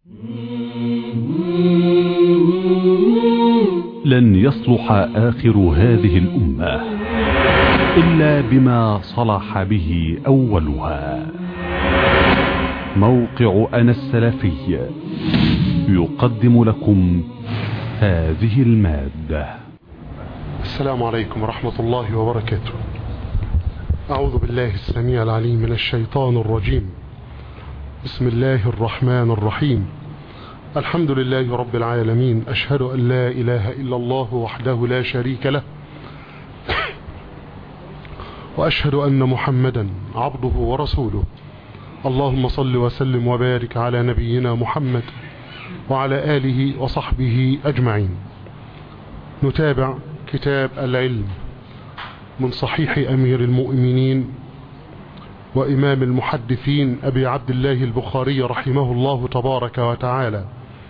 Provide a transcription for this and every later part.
لن يصلح آخر هذه الأمة إلا بما صلح به أولها موقع أنا السلفي يقدم لكم هذه المادة السلام عليكم ورحمة الله وبركاته أعوذ بالله السميع العليم من الشيطان الرجيم بسم الله الرحمن الرحيم الحمد لله رب العالمين أشهد أن لا إله إلا الله وحده لا شريك له وأشهد أن محمدا عبده ورسوله اللهم صل وسلم وبارك على نبينا محمد وعلى آله وصحبه أجمعين نتابع كتاب العلم من صحيح أمير المؤمنين وإمام المحدثين أبي عبد الله البخاري رحمه الله تبارك وتعالى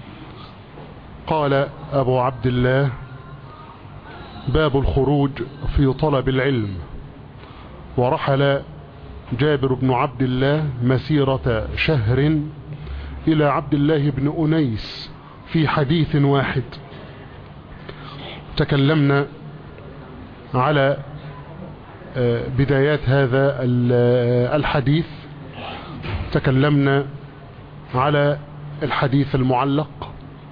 قال أبو عبد الله باب الخروج في طلب العلم ورحل جابر بن عبد الله مسيرة شهر إلى عبد الله بن أنيس في حديث واحد تكلمنا على بدايات هذا الحديث تكلمنا على الحديث المعلق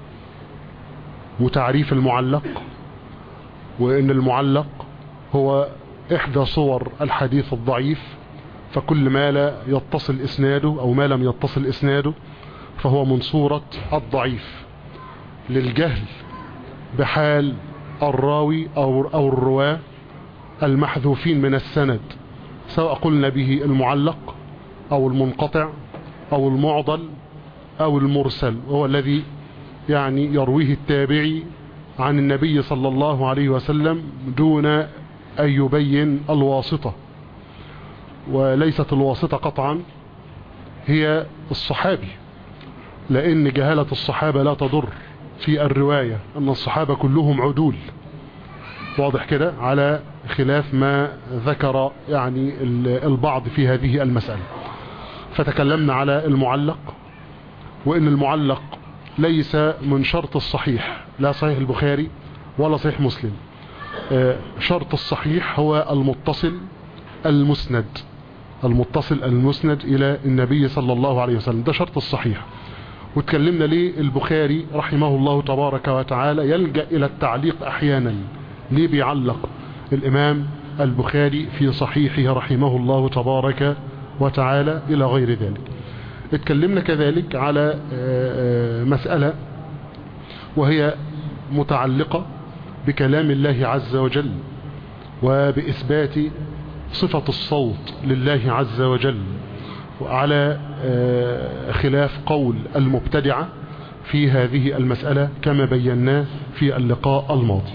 وتعريف المعلق وان المعلق هو احدى صور الحديث الضعيف فكل ما لا يتصل اسناده او ما لم يتصل اسناده فهو من صورة الضعيف للجهل بحال الراوي او, أو الرواه المحذوفين من السند سواء قلنا به المعلق او المنقطع او المعضل او المرسل وهو الذي يعني يرويه التابعي عن النبي صلى الله عليه وسلم دون ان يبين الواسطة وليست الواسطة قطعا هي الصحابي لان جهالة الصحابة لا تضر في الرواية ان الصحابة كلهم عدول واضح كده على خلاف ما ذكر يعني البعض في هذه المسألة فتكلمنا على المعلق وان المعلق ليس من شرط الصحيح لا صحيح البخاري ولا صحيح مسلم شرط الصحيح هو المتصل المسند المتصل المسند الى النبي صلى الله عليه وسلم ده شرط الصحيح وتكلمنا ليه البخاري رحمه الله تبارك وتعالى يلجأ الى التعليق احيانا ليه بيعلق الامام البخاري في صحيحه رحمه الله تبارك وتعالى الى غير ذلك اتكلمنا كذلك على مسألة وهي متعلقة بكلام الله عز وجل وبإثبات صفة الصوت لله عز وجل وعلى خلاف قول المبتدعة في هذه المسألة كما بيناه في اللقاء الماضي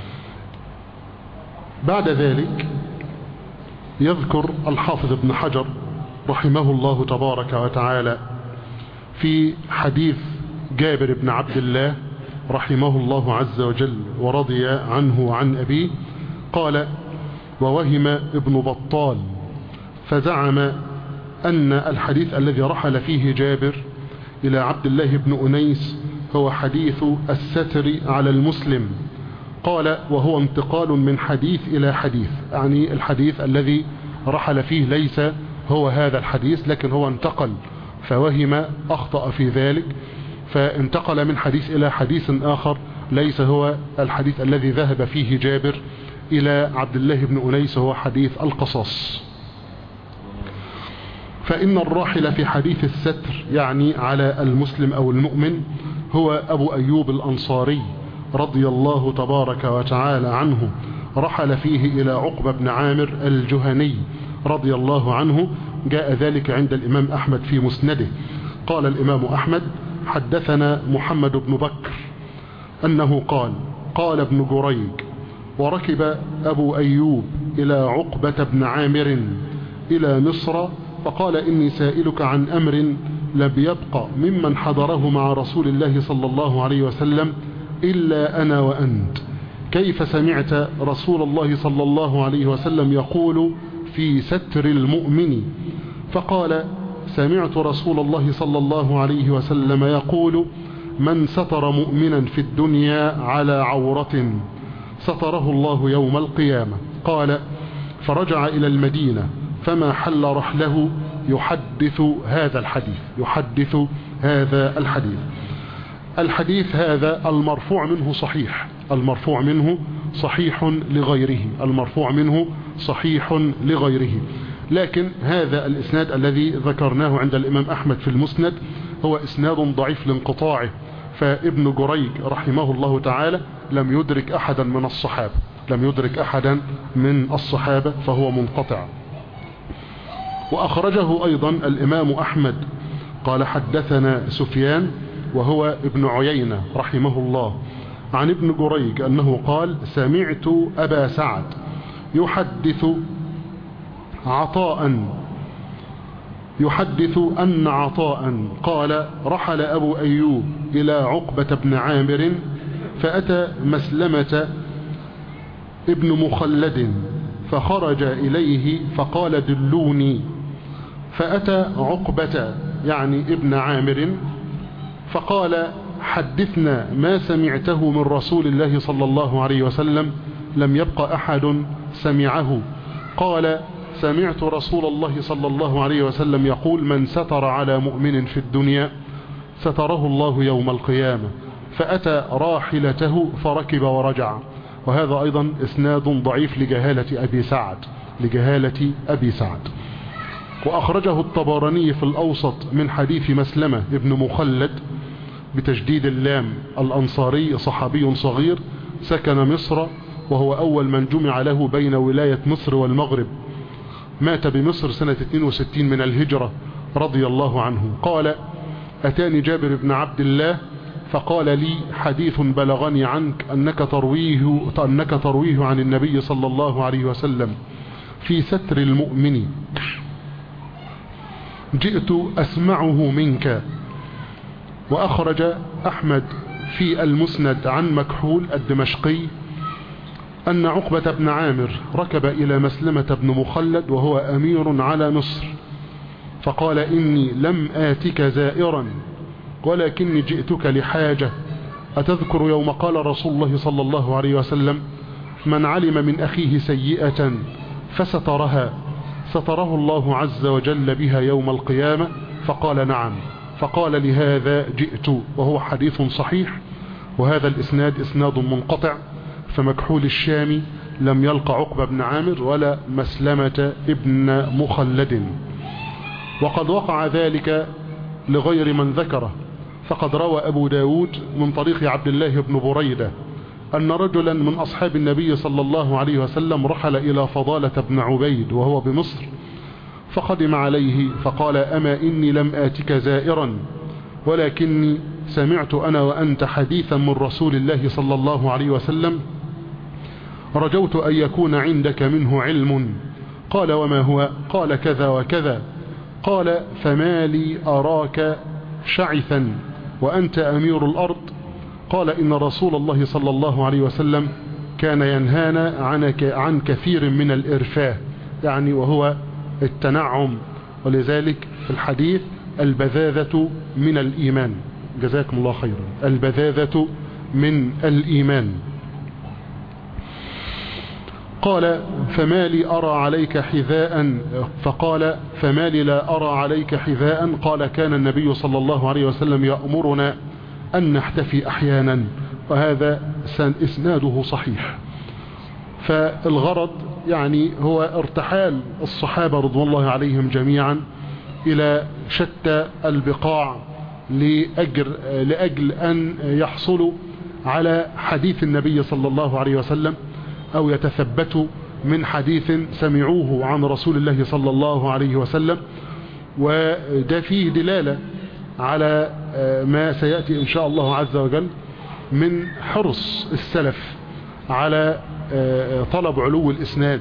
بعد ذلك يذكر الحافظ ابن حجر رحمه الله تبارك وتعالى في حديث جابر بن عبد الله رحمه الله عز وجل ورضي عنه وعن أبيه قال ووهم ابن بطال فزعم أن الحديث الذي رحل فيه جابر إلى عبد الله بن أنيس هو حديث الستر على المسلم قال وهو انتقال من حديث إلى حديث يعني الحديث الذي رحل فيه ليس هو هذا الحديث لكن هو انتقل فوهم أخطأ في ذلك فانتقل من حديث إلى حديث آخر ليس هو الحديث الذي ذهب فيه جابر إلى عبد الله بن أنيس هو حديث القصص فإن الراحل في حديث الستر يعني على المسلم أو المؤمن هو أبو أيوب الأنصاري رضي الله تبارك وتعالى عنه رحل فيه إلى عقبة بن عامر الجهني رضي الله عنه جاء ذلك عند الإمام أحمد في مسنده قال الإمام أحمد حدثنا محمد بن بكر أنه قال قال ابن جريج وركب أبو أيوب إلى عقبة بن عامر إلى مصر فقال إني سائلك عن أمر لم يبق ممن حضره مع رسول الله صلى الله عليه وسلم إلا أنا وأنت كيف سمعت رسول الله صلى الله عليه وسلم يقول في ستر المؤمن فقال سمعت رسول الله صلى الله عليه وسلم يقول من ستر مؤمنا في الدنيا على عورة ستره الله يوم القيامة قال فرجع إلى المدينة فما حل رحله يحدث هذا الحديث يحدث هذا الحديث الحديث هذا المرفوع منه صحيح المرفوع منه صحيح لغيره المرفوع منه صحيح لغيره لكن هذا الإسناد الذي ذكرناه عند الإمام أحمد في المسند هو إسناد ضعيف لانقطاعه فابن جريج رحمه الله تعالى لم يدرك أحدا من الصحابة لم يدرك أحدا من الصحابة فهو منقطع وأخرجه أيضا الإمام أحمد قال حدثنا سفيان وهو ابن عيينة رحمه الله عن ابن جريج أنه قال سمعت أبا سعد يحدث عطاء يحدث أن عطاء قال رحل أبو أيوب إلى عقبة بن عامر فأتى مسلمة ابن مخلد فخرج إليه فقال دلوني فأتى عقبة يعني ابن عامر فقال حدثنا ما سمعته من رسول الله صلى الله عليه وسلم لم يبق أحد سمعه قال سمعت رسول الله صلى الله عليه وسلم يقول من ستر على مؤمن في الدنيا ستره الله يوم القيامة فأتى راحلته فركب ورجع وهذا أيضا إسناد ضعيف لجهالة أبي سعد لجهالة أبي سعد وأخرجه الطبراني في الأوسط من حديث مسلمة ابن مخلد بتجديد اللام الأنصاري صحابي صغير سكن مصر وهو أول من جمع له بين ولاية مصر والمغرب مات بمصر سنة 62 من الهجرة رضي الله عنه قال أتاني جابر بن عبد الله فقال لي حديث بلغني عنك أنك ترويه, أنك ترويه عن النبي صلى الله عليه وسلم في ستر المؤمن جئت أسمعه منك وأخرج أحمد في المسند عن مكحول الدمشقي أن عقبة بن عامر ركب إلى مسلمة بن مخلد وهو أمير على مصر فقال إني لم آتك زائرا ولكني جئتك لحاجة أتذكر يوم قال رسول الله صلى الله عليه وسلم من علم من أخيه سيئة فسترها ستره الله عز وجل بها يوم القيامة فقال نعم فقال لهذا جئت وهو حديث صحيح وهذا الإسناد إسناد منقطع فمكحول الشامي لم يلقى عقبة بن عامر ولا مسلمة ابن مخلد وقد وقع ذلك لغير من ذكره فقد روى أبو داود من طريق عبد الله بن بريدة أن رجلا من أصحاب النبي صلى الله عليه وسلم رحل إلى فضالة بن عبيد وهو بمصر فقدم عليه فقال أما إني لم آتك زائرا ولكني سمعت أنا وأنت حديثا من رسول الله صلى الله عليه وسلم رجوت أن يكون عندك منه علم قال وما هو قال كذا وكذا قال فما لي أراك شعثا وأنت أمير الأرض قال إن رسول الله صلى الله عليه وسلم كان ينهانا عن عن كثير من الإرفاه يعني وهو التنعم ولذلك في الحديث البذاذة من الإيمان جزاكم الله خيرا البذاذة من الإيمان قال فما لي أرى عليك حذاء فقال فما لي لا أرى عليك حذاء قال كان النبي صلى الله عليه وسلم يأمرنا أن نحتفي أحيانا وهذا إسناده صحيح فالغرض يعني هو ارتحال الصحابة رضوان الله عليهم جميعا إلى شتى البقاع لأجل, لأجل أن يحصلوا على حديث النبي صلى الله عليه وسلم أو يتثبتوا من حديث سمعوه عن رسول الله صلى الله عليه وسلم وده فيه دلالة على ما سيأتي إن شاء الله عز وجل من حرص السلف على طلب علو الإسناد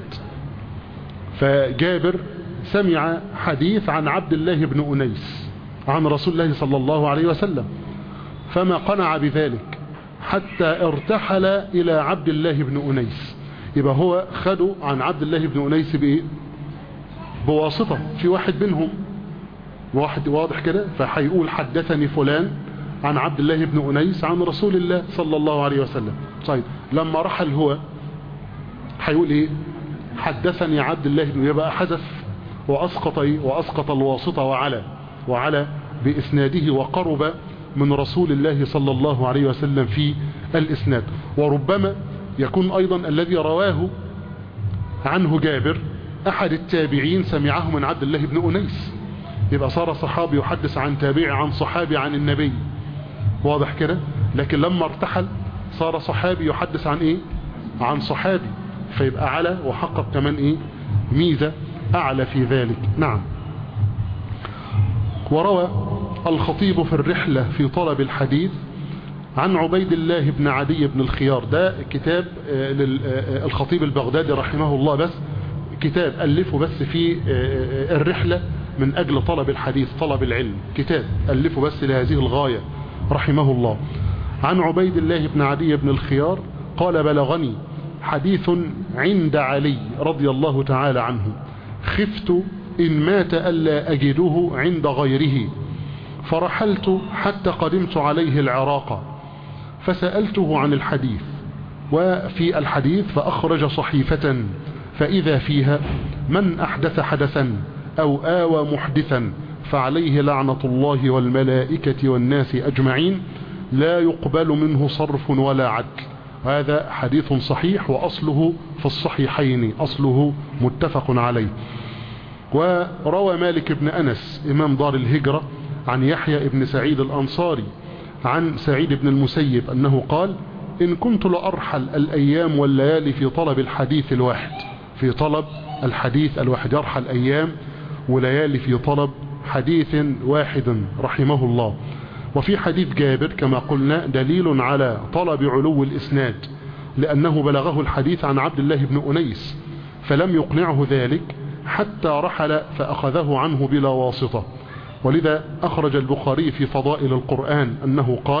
فجابر سمع حديث عن عبد الله بن أنيس عن رسول الله صلى الله عليه وسلم فما قنع بذلك حتى ارتحل إلى عبد الله بن أنيس يبقى هو خدوا عن عبد الله بن أنيس بإيه بواسطة في واحد منهم واحد واضح كده فهيقول حدثني فلان عن عبد الله بن أنيس عن رسول الله صلى الله عليه وسلم طيب لما رحل هو هيقول ايه حدثني عبد الله بن يبقى حذف وأسقط ايه وأسقط الواسطة وعلى وعلى بإسناده وقرب من رسول الله صلى الله عليه وسلم في الإسناد وربما يكون أيضا الذي رواه عنه جابر أحد التابعين سمعه من عبد الله بن أنيس يبقى صار صحابي يحدث عن تابعي عن صحابي عن النبي واضح كده لكن لما ارتحل صار صحابي يحدث عن ايه عن صحابي فيبقى على وحقق كمان ايه ميزة اعلى في ذلك نعم وروى الخطيب في الرحلة في طلب الحديث عن عبيد الله بن عدي بن الخيار ده كتاب للخطيب البغدادي رحمه الله بس كتاب ألفه بس في الرحلة من أجل طلب الحديث طلب العلم كتاب ألفه بس لهذه الغاية رحمه الله عن عبيد الله بن عدي بن الخيار قال بلغني حديث عند علي رضي الله تعالى عنه خفت إن مات ألا أجده عند غيره فرحلت حتى قدمت عليه العراق فسألته عن الحديث وفي الحديث فأخرج صحيفة فإذا فيها من أحدث حدثا أو آوى محدثا فعليه لعنة الله والملائكة والناس أجمعين لا يقبل منه صرف ولا عدل هذا حديث صحيح وأصله في الصحيحين أصله متفق عليه وروى مالك بن أنس إمام دار الهجرة عن يحيى بن سعيد الأنصاري عن سعيد بن المسيب أنه قال إن كنت لأرحل الأيام والليالي في طلب الحديث الواحد في طلب الحديث الواحد يرحل أيام وليالي في طلب حديث واحد رحمه الله وفي حديث جابر كما قلنا دليل على طلب علو الإسناد لأنه بلغه الحديث عن عبد الله بن أنيس فلم يقنعه ذلك حتى رحل فأخذه عنه بلا واسطة ولذا أخرج البخاري في فضائل القرآن أنه قال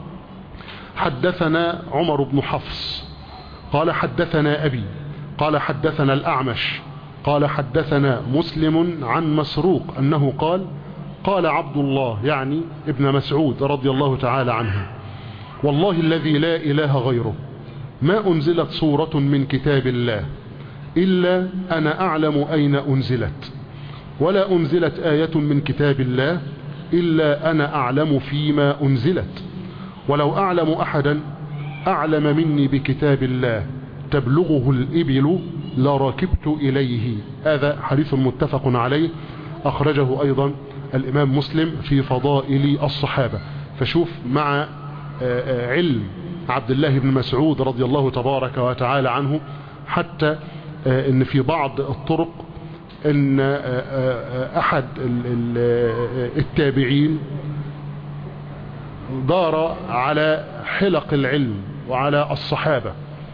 حدثنا عمر بن حفص قال حدثنا أبي قال حدثنا الأعمش قال حدثنا مسلم عن مسروق أنه قال قال عبد الله يعني ابن مسعود رضي الله تعالى عنه والله الذي لا إله غيره ما أنزلت صورة من كتاب الله إلا أنا أعلم أين أنزلت ولا أنزلت آية من كتاب الله إلا أنا أعلم فيما أنزلت ولو أعلم أحدا أعلم مني بكتاب الله تبلغه الإبل لركبت إليه هذا حديث متفق عليه أخرجه أيضا الإمام مسلم في فضائل الصحابة فشوف مع علم عبد الله بن مسعود رضي الله تبارك وتعالى عنه حتى ان في بعض الطرق ان احد التابعين دار على حلق العلم وعلى الصحابة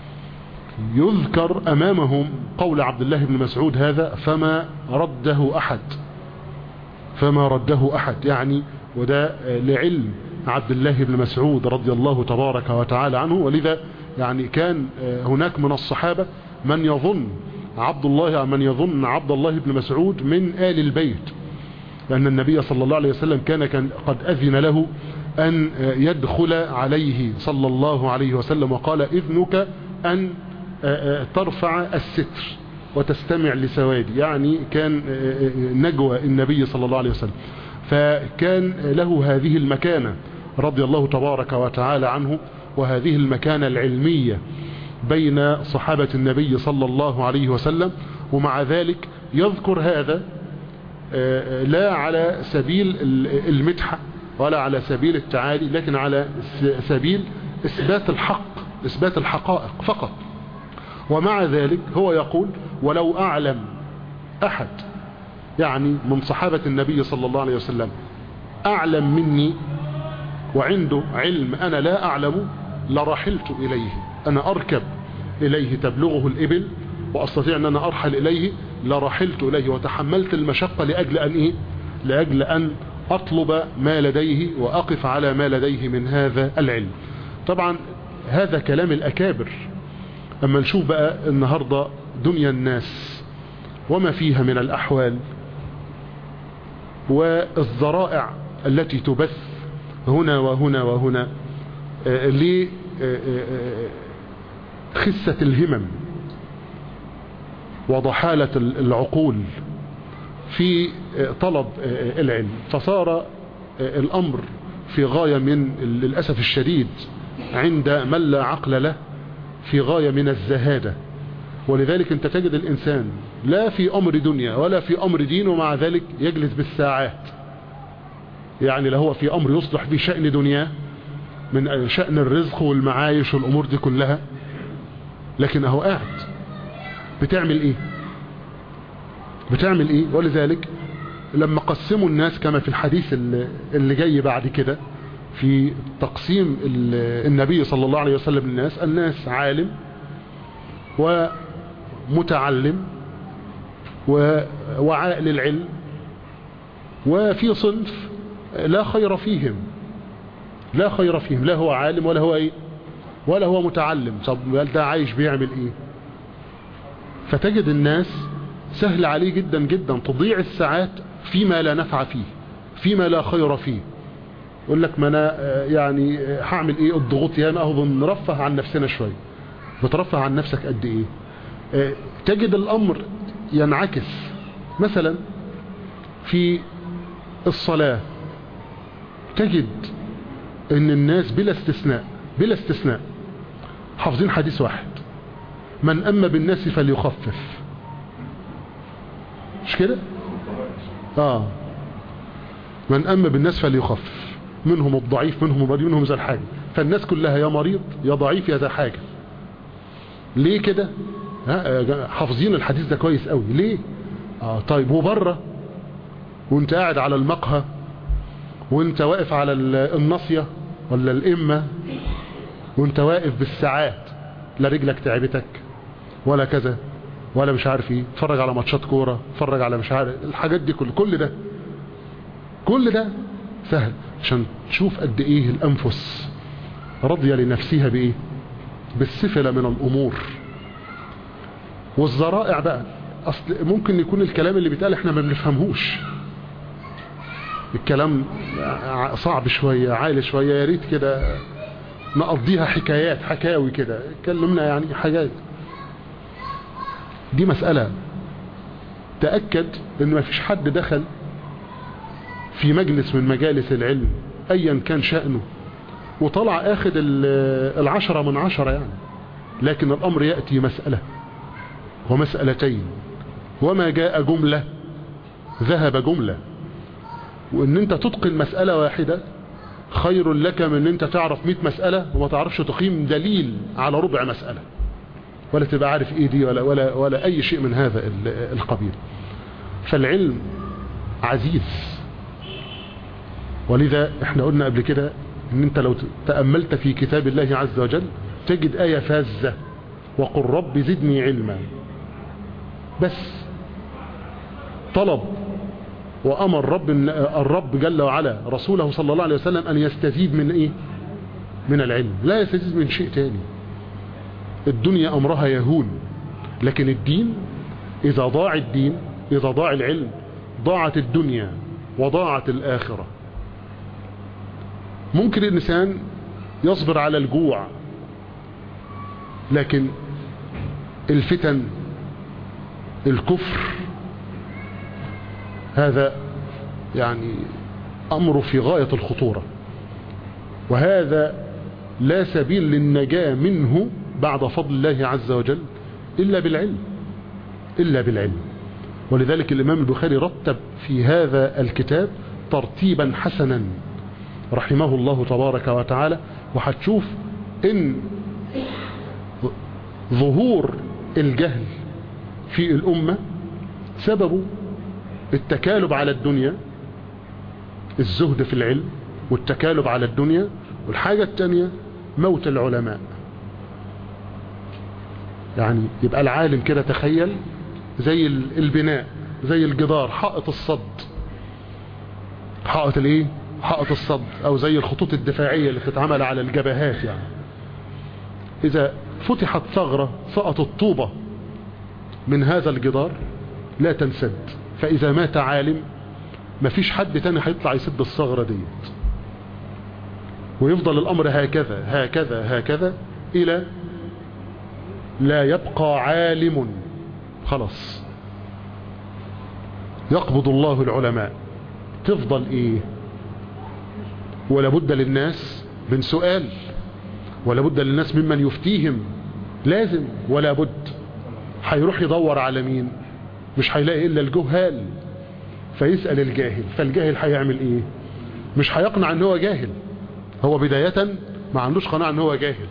يذكر امامهم قول عبد الله بن مسعود هذا فما رده احد فما رده احد يعني وده لعلم عبد الله بن مسعود رضي الله تبارك وتعالى عنه ولذا يعني كان هناك من الصحابة من يظن عبد الله من يظن عبد الله بن مسعود من آل البيت لأن النبي صلى الله عليه وسلم كان, كان قد أذن له أن يدخل عليه صلى الله عليه وسلم وقال إذنك أن ترفع الستر وتستمع لسوادي يعني كان نجوى النبي صلى الله عليه وسلم فكان له هذه المكانة رضي الله تبارك وتعالى عنه وهذه المكانة العلمية بين صحابة النبي صلى الله عليه وسلم ومع ذلك يذكر هذا لا على سبيل المدحة ولا على سبيل التعالي لكن على سبيل اثبات الحق اثبات الحقائق فقط ومع ذلك هو يقول ولو اعلم احد يعني من صحابة النبي صلى الله عليه وسلم اعلم مني وعنده علم انا لا اعلم لرحلت اليه انا اركب اليه تبلغه الابل واستطيع ان انا ارحل اليه لرحلت اليه وتحملت المشقة لاجل ان ايه لاجل ان اطلب ما لديه واقف على ما لديه من هذا العلم طبعا هذا كلام الاكابر اما نشوف بقى النهاردة دنيا الناس وما فيها من الاحوال والذرائع التي تبث هنا وهنا وهنا لخسة الهمم وضحالة العقول في طلب العلم فصار الأمر في غاية من للأسف الشديد عند من لا عقل له في غاية من الزهادة ولذلك انت تجد الإنسان لا في أمر دنيا ولا في أمر دين ومع ذلك يجلس بالساعات يعني لا هو في أمر يصلح في شأن دنياه من شأن الرزق والمعايش والأمور دي كلها لكن اهو قاعد بتعمل ايه بتعمل ايه ولذلك لما قسموا الناس كما في الحديث اللي جاي بعد كده في تقسيم النبي صلى الله عليه وسلم للناس الناس عالم ومتعلم ووعاء للعلم وفي صنف لا خير فيهم لا خير فيهم لا هو عالم ولا هو ايه ولا هو متعلم طب ده عايش بيعمل ايه فتجد الناس سهل عليه جدا جدا تضيع الساعات فيما لا نفع فيه فيما لا خير فيه يقول لك ما انا يعني هعمل ايه الضغوط ياما اهو بنرفه عن نفسنا شويه بترفه عن نفسك قد ايه تجد الامر ينعكس مثلا في الصلاة تجد ان الناس بلا استثناء بلا استثناء حافظين حديث واحد من اما بالناس فليخفف مش كده اه من اما بالناس فليخفف منهم الضعيف منهم المريض منهم ذا الحاجة فالناس كلها يا مريض يا ضعيف يا ذا حاجة ليه كده حافظين الحديث ده كويس قوي ليه اه طيب وبره وانت قاعد على المقهى وانت واقف على النصية ولا الامة وانت واقف بالساعات لا رجلك تعبتك ولا كذا ولا مش عارف ايه اتفرج على ماتشات كورة اتفرج على مش عارف الحاجات دي كل كل ده كل ده سهل عشان تشوف قد ايه الانفس راضية لنفسها بايه بالسفلة من الامور والذرائع بقى اصل ممكن يكون الكلام اللي بيتقال احنا ما بنفهمهوش الكلام صعب شوية عالي شوية يا ريت كده نقضيها حكايات حكاوي كده كلمنا يعني حاجات دي مسألة تأكد ان ما فيش حد دخل في مجلس من مجالس العلم ايا كان شأنه وطلع اخد العشرة من عشرة يعني لكن الامر يأتي مسألة ومسألتين وما جاء جملة ذهب جملة وان انت تتقن مسألة واحدة خير لك من ان انت تعرف 100 مسألة وما تعرفش تقيم دليل على ربع مسألة ولا تبقى عارف ايه دي ولا, ولا, ولا اي شيء من هذا القبيل فالعلم عزيز ولذا احنا قلنا قبل كده ان انت لو تأملت في كتاب الله عز وجل تجد آية فازة وقل رب زدني علما بس طلب وأمر الرب, الرب جل وعلا رسوله صلى الله عليه وسلم أن يستزيد من إيه من العلم لا يستزيد من شيء تاني الدنيا أمرها يهون لكن الدين إذا ضاع الدين إذا ضاع العلم ضاعت الدنيا وضاعت الآخرة ممكن الإنسان يصبر على الجوع لكن الفتن الكفر هذا يعني أمر في غاية الخطورة وهذا لا سبيل للنجاة منه بعد فضل الله عز وجل إلا بالعلم إلا بالعلم ولذلك الإمام البخاري رتب في هذا الكتاب ترتيبا حسنا رحمه الله تبارك وتعالى وهتشوف ان ظهور الجهل في الأمة سببه التكالب على الدنيا الزهد في العلم والتكالب على الدنيا والحاجة التانية موت العلماء يعني يبقى العالم كده تخيل زي البناء زي الجدار حائط الصد حائط الايه حائط الصد او زي الخطوط الدفاعية اللي بتتعمل على الجبهات يعني اذا فتحت ثغرة سقطت طوبة من هذا الجدار لا تنسد فاذا مات عالم مفيش حد تاني هيطلع يسد الثغرة ديت ويفضل الامر هكذا هكذا هكذا الى لا يبقى عالم خلاص يقبض الله العلماء تفضل ايه ولا بد للناس من سؤال ولا بد للناس ممن يفتيهم لازم ولا بد هيروح يدور على مين مش هيلاقي الا الجهال فيسأل الجاهل فالجاهل هيعمل ايه مش هيقنع ان هو جاهل هو بداية ما عندوش قناعة ان هو جاهل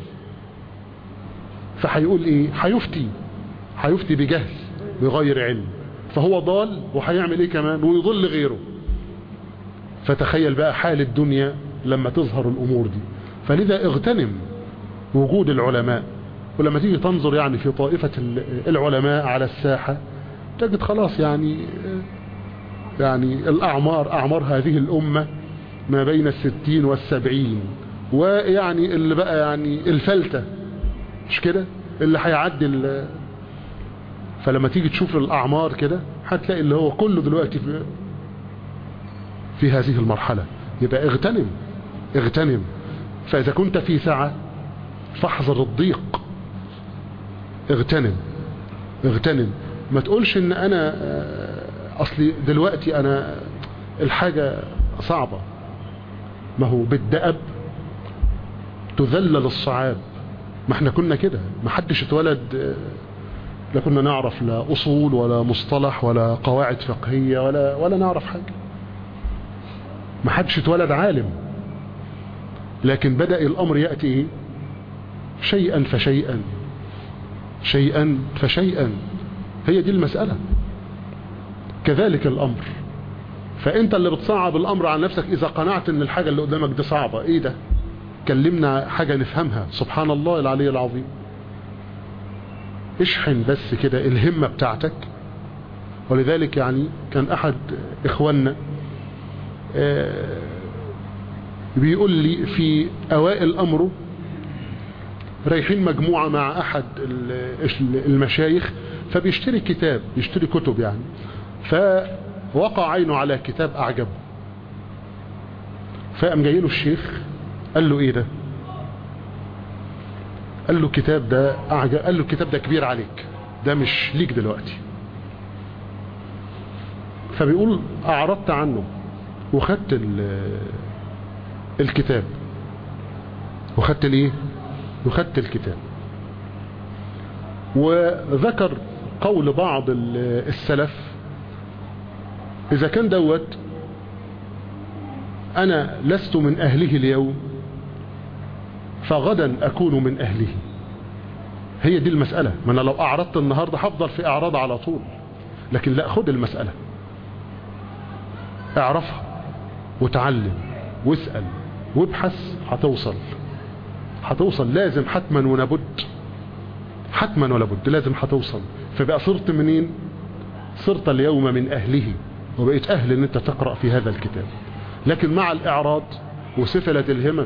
فهيقول ايه هيفتي هيفتي بجهل بغير علم فهو ضال وهيعمل ايه كمان ويضل غيره فتخيل بقى حال الدنيا لما تظهر الامور دي فلذا اغتنم وجود العلماء ولما تيجي تنظر يعني في طائفة العلماء على الساحة تجد خلاص يعني يعني الأعمار أعمار هذه الأمة ما بين الستين والسبعين ويعني اللي بقى يعني الفلتة مش كده اللي هيعدي فلما تيجي تشوف الأعمار كده هتلاقي اللي هو كله دلوقتي في, في هذه المرحلة يبقى اغتنم اغتنم فإذا كنت في سعة فاحذر الضيق اغتنم اغتنم ما تقولش ان انا اصلي دلوقتي انا الحاجة صعبة ما هو بالدأب تذلل الصعاب ما احنا كنا كده ما حدش اتولد لا كنا نعرف لا اصول ولا مصطلح ولا قواعد فقهية ولا ولا نعرف حاجة ما حدش اتولد عالم لكن بدأ الامر يأتي ايه شيئا فشيئا شيئا فشيئا هي دي المسألة كذلك الامر فانت اللي بتصعب الامر على نفسك اذا قنعت ان الحاجة اللي قدامك دي صعبة ايه ده كلمنا حاجة نفهمها سبحان الله العلي العظيم اشحن بس كده الهمة بتاعتك ولذلك يعني كان احد اخواننا بيقول لي في اوائل امره رايحين مجموعة مع احد المشايخ فبيشتري كتاب يشتري كتب يعني فوقع عينه على كتاب اعجبه فقام جاي له الشيخ قال له ايه ده قال له الكتاب ده اعجب قال له الكتاب ده كبير عليك ده مش ليك دلوقتي فبيقول اعرضت عنه وخدت الكتاب وخدت الايه وخدت الكتاب وذكر قول بعض السلف اذا كان دوت انا لست من اهله اليوم فغدا اكون من اهله هي دي المسألة ما انا لو اعرضت النهاردة هفضل في اعراض على طول لكن لا خد المسألة اعرفها وتعلم واسأل وابحث هتوصل هتوصل لازم حتما ونبد حتما ولا بد لازم هتوصل فبقى صرت منين صرت اليوم من اهله وبقيت اهل ان انت تقرأ في هذا الكتاب لكن مع الاعراض وسفلة الهمة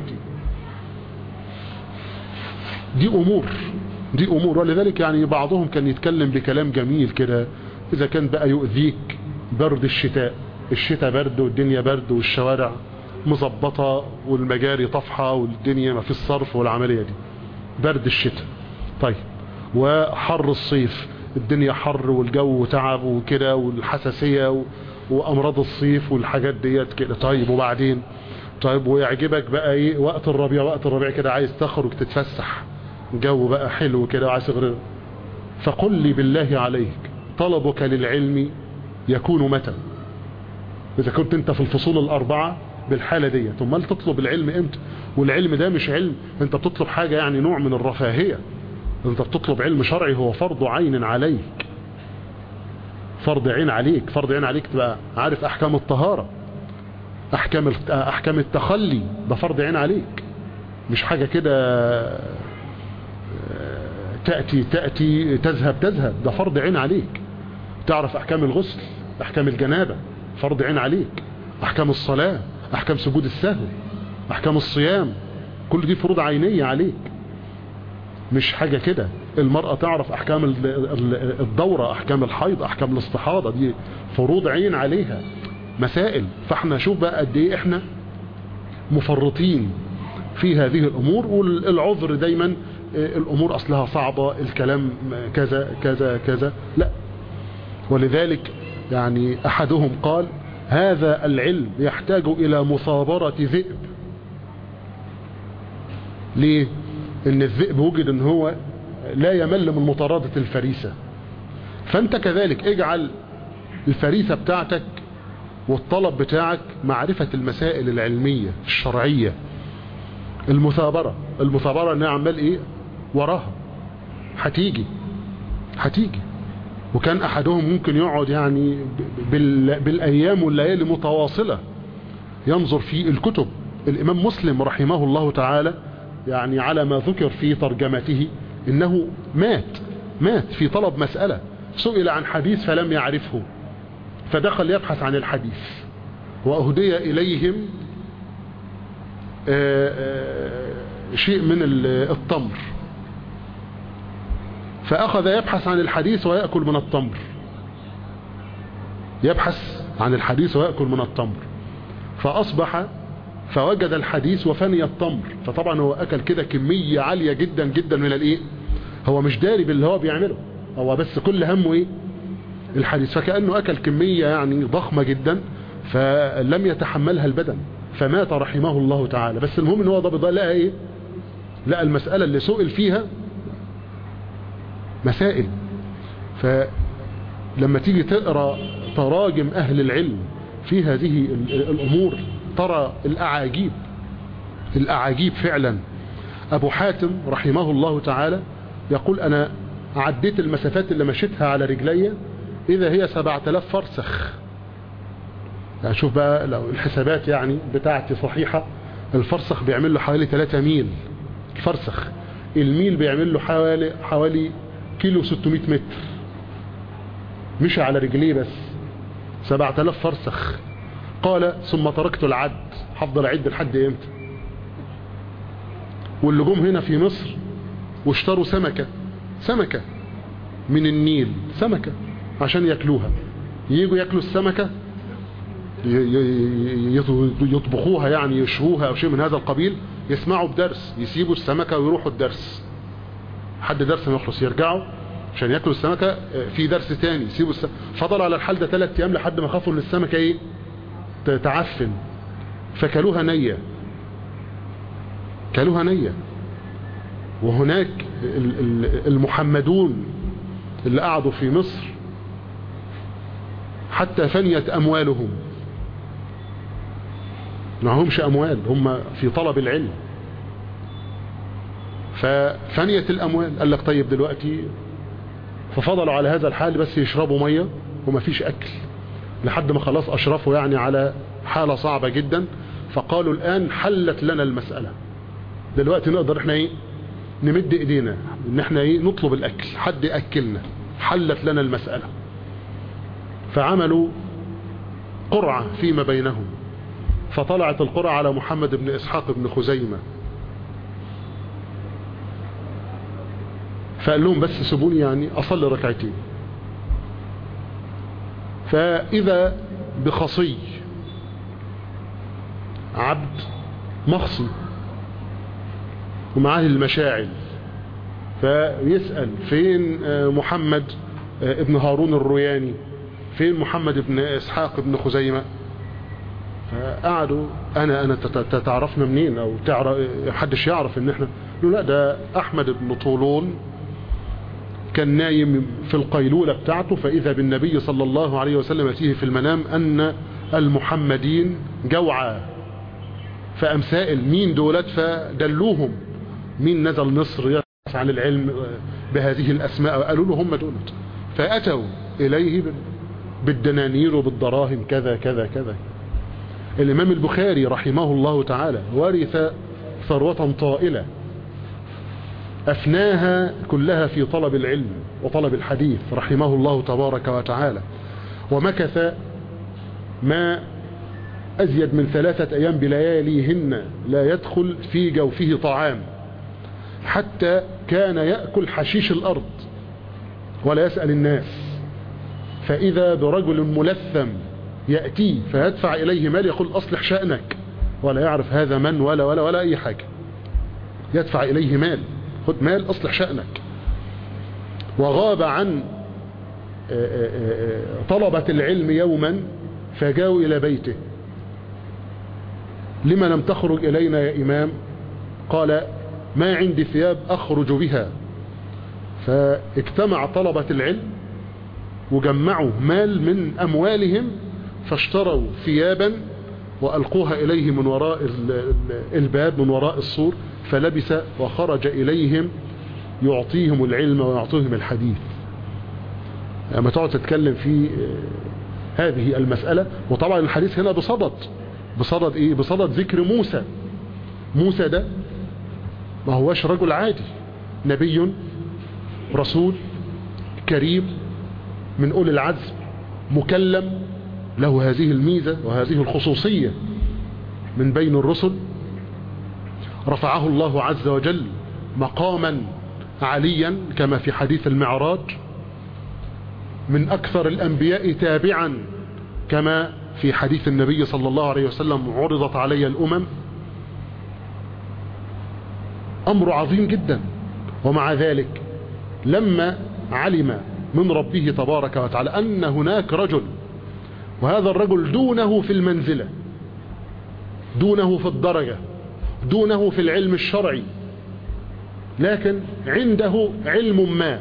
دي امور دي امور ولذلك يعني بعضهم كان يتكلم بكلام جميل كده اذا كان بقى يؤذيك برد الشتاء الشتاء برد والدنيا برد والشوارع مظبطة والمجاري طفحة والدنيا ما في الصرف والعملية دي برد الشتاء طيب وحر الصيف الدنيا حر والجو تعب وكده والحساسية و... وامراض الصيف والحاجات ديت كده طيب وبعدين طيب ويعجبك بقى ايه وقت الربيع وقت الربيع كده عايز تخرج تتفسح جو بقى حلو كده وعايز تغرق فقل لي بالله عليك طلبك للعلم يكون متى اذا كنت انت في الفصول الاربعة بالحالة دي ثم تطلب العلم امتى والعلم ده مش علم انت بتطلب حاجة يعني نوع من الرفاهية انت بتطلب علم شرعي هو فرض عين عليك فرض عين عليك فرض عين عليك تبقى عارف احكام الطهارة احكام احكام التخلي ده فرض عين عليك مش حاجة كده تأتي تأتي تذهب تذهب ده فرض عين عليك تعرف احكام الغسل احكام الجنابة فرض عين عليك احكام الصلاة احكام سجود السهو احكام الصيام كل دي فروض عينية عليك مش حاجة كده المرأة تعرف احكام الدورة احكام الحيض احكام الاستحاضة دي فروض عين عليها مسائل فاحنا شوف بقى قد ايه احنا مفرطين في هذه الامور والعذر دايما الامور اصلها صعبة الكلام كذا كذا كذا لا ولذلك يعني احدهم قال هذا العلم يحتاج الى مثابرة ذئب ليه ان الذئب وجد ان هو لا يمل من مطاردة الفريسة فانت كذلك اجعل الفريسة بتاعتك والطلب بتاعك معرفة المسائل العلمية الشرعية المثابرة المثابرة انها عمال ايه وراها هتيجي هتيجي وكان احدهم ممكن يقعد يعني بال... بالايام والليالي متواصلة ينظر في الكتب الامام مسلم رحمه الله تعالى يعني على ما ذكر في ترجمته انه مات مات في طلب مسألة سئل عن حديث فلم يعرفه فدخل يبحث عن الحديث وأهدي إليهم آآ آآ شيء من التمر فأخذ يبحث عن الحديث ويأكل من التمر يبحث عن الحديث ويأكل من التمر فأصبح فوجد الحديث وفني التمر فطبعا هو أكل كده كمية عالية جدا جدا من الإيه هو مش داري باللي هو بيعمله هو بس كل همه إيه الحديث فكأنه أكل كمية يعني ضخمة جدا فلم يتحملها البدن فمات رحمه الله تعالى بس المهم ان هو ضبط لقى ايه لقى المسألة اللي سئل فيها مسائل فلما تيجي تقرأ تراجم أهل العلم في هذه الأمور ترى الأعاجيب الأعاجيب فعلا أبو حاتم رحمه الله تعالى يقول أنا عديت المسافات اللي مشيتها على رجلي إذا هي 7000 فرسخ يعني شوف بقى لو الحسابات يعني بتاعتي صحيحة الفرسخ بيعمل له حوالي 3 ميل الفرسخ الميل بيعمل له حوالي حوالي كيلو 600 متر مشى على رجليه بس 7000 فرسخ قال ثم تركت العد هفضل اعد لحد امتى واللي جم هنا في مصر واشتروا سمكة سمكة من النيل سمكة عشان ياكلوها ييجوا ياكلوا السمكة يطبخوها يعني يشووها او شيء من هذا القبيل يسمعوا بدرس يسيبوا السمكة ويروحوا الدرس حد درس ما يخلص يرجعوا عشان ياكلوا السمكة في درس تاني يسيبوا السمكة فضلوا على الحال ده ثلاث ايام لحد ما خافوا ان السمكة ايه تعفن فكلوها نية كلوها نية وهناك المحمدون اللي قعدوا في مصر حتى فنيت أموالهم معهمش أموال هم في طلب العلم ففنيت الأموال قال لك طيب دلوقتي ففضلوا على هذا الحال بس يشربوا مية وما فيش أكل لحد ما خلاص أشرفوا يعني على حالة صعبة جدا فقالوا الآن حلت لنا المسألة دلوقتي نقدر احنا ايه نمد ايدينا ان احنا ايه نطلب الاكل حد ياكلنا حلت لنا المسألة فعملوا قرعة فيما بينهم فطلعت القرعة على محمد بن اسحاق بن خزيمة فقال لهم بس سيبوني يعني اصلي ركعتين فاذا بخصي عبد مخصي ومعاه المشاعل فيسأل فين محمد ابن هارون الروياني فين محمد ابن اسحاق ابن خزيمة فقعدوا انا انا تعرفنا منين او تعرف حدش يعرف ان احنا لا ده احمد بن طولون كان نايم في القيلولة بتاعته فاذا بالنبي صلى الله عليه وسلم يتيه في المنام ان المحمدين جوعى فقام سائل مين دولت فدلوهم مين نزل مصر يبحث عن العلم بهذه الأسماء قالوا له هم دولت فأتوا إليه بالدنانير وبالدراهم كذا كذا كذا الإمام البخاري رحمه الله تعالى ورث ثروة طائلة أفناها كلها في طلب العلم وطلب الحديث رحمه الله تبارك وتعالى ومكث ما أزيد من ثلاثة أيام بلياليهن لا يدخل في جوفه طعام حتى كان يأكل حشيش الأرض ولا يسأل الناس فإذا برجل ملثم يأتيه فيدفع إليه مال يقول أصلح شأنك ولا يعرف هذا من ولا ولا ولا أي حاجة يدفع إليه مال خد مال أصلح شأنك وغاب عن طلبة العلم يوما فجاءوا إلى بيته لما لم تخرج إلينا يا إمام قال ما عندي ثياب أخرج بها فاجتمع طلبة العلم وجمعوا مال من أموالهم فاشتروا ثيابا وألقوها إليه من وراء الباب من وراء السور فلبس وخرج إليهم يعطيهم العلم ويعطيهم الحديث لما تقعد تتكلم في هذه المسألة وطبعا الحديث هنا بصدد بصدد ايه بصدد ذكر موسى موسى ده ما هوش رجل عادي نبي رسول كريم من أولي العزم مكلم له هذه الميزة وهذه الخصوصية من بين الرسل رفعه الله عز وجل مقاما عاليا كما في حديث المعراج من أكثر الأنبياء تابعا كما في حديث النبي صلى الله عليه وسلم عرضت علي الأمم أمر عظيم جدا ومع ذلك لما علم من ربه تبارك وتعالى أن هناك رجل وهذا الرجل دونه في المنزلة دونه في الدرجة دونه في العلم الشرعي لكن عنده علم ما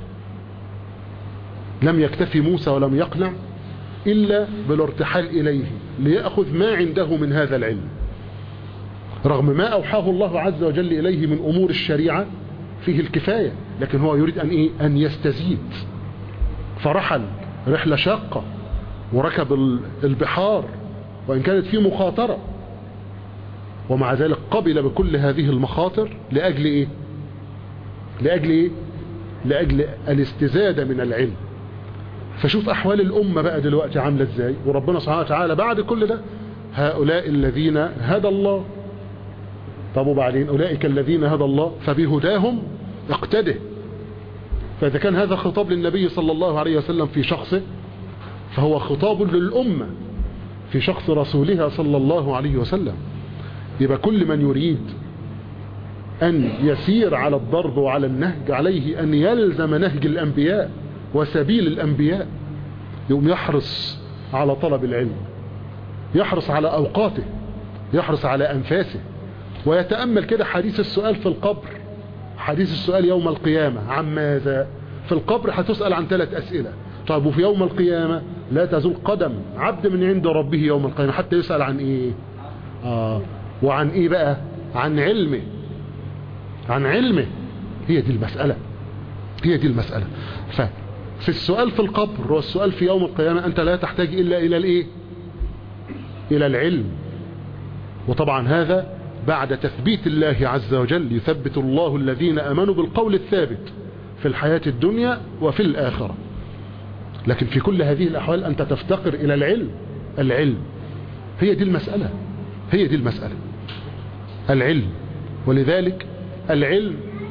لم يكتفي موسى ولم يقنع إلا بالارتحال إليه ليأخذ ما عنده من هذا العلم رغم ما أوحاه الله عز وجل إليه من أمور الشريعة فيه الكفاية لكن هو يريد أن, إيه؟ أن يستزيد فرحل رحلة شاقة وركب البحار وإن كانت فيه مخاطرة ومع ذلك قبل بكل هذه المخاطر لأجل إيه لأجل إيه لأجل الاستزادة من العلم فشوف أحوال الأمة بقى دلوقتي عاملة إزاي وربنا سبحانه وتعالى بعد كل ده هؤلاء الذين هدى الله طب وبعدين أولئك الذين هدى الله فبهداهم اقتده فإذا كان هذا خطاب للنبي صلى الله عليه وسلم في شخصه فهو خطاب للأمة في شخص رسولها صلى الله عليه وسلم يبقى كل من يريد أن يسير على الضرب وعلى النهج عليه أن يلزم نهج الأنبياء وسبيل الأنبياء يقوم يحرص على طلب العلم يحرص على أوقاته يحرص على أنفاسه ويتأمل كده حديث السؤال في القبر حديث السؤال يوم القيامة عن ماذا في القبر هتسأل عن ثلاث أسئلة طيب وفي يوم القيامة لا تزول قدم عبد من عند ربه يوم القيامة حتى يسأل عن ايه آه وعن ايه بقى عن علمه عن علمه هي دي المسألة هي دي المسألة ففي السؤال في القبر والسؤال في يوم القيامة أنت لا تحتاج إلا إلى الإيه إلى العلم وطبعا هذا بعد تثبيت الله عز وجل يثبت الله الذين أمنوا بالقول الثابت في الحياة الدنيا وفي الآخرة لكن في كل هذه الأحوال أنت تفتقر إلى العلم العلم هي دي المسألة هي دي المسألة العلم ولذلك العلم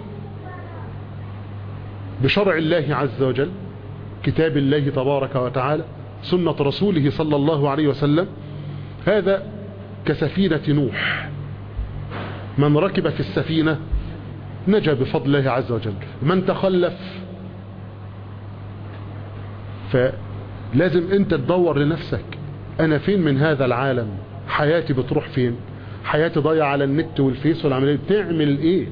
بشرع الله عز وجل كتاب الله تبارك وتعالى سنة رسوله صلى الله عليه وسلم هذا كسفينة نوح من ركب في السفينة نجا بفضل الله عز وجل من تخلف فلازم انت تدور لنفسك انا فين من هذا العالم حياتي بتروح فين حياتي ضايعه على النت والفيس والعمليه بتعمل ايه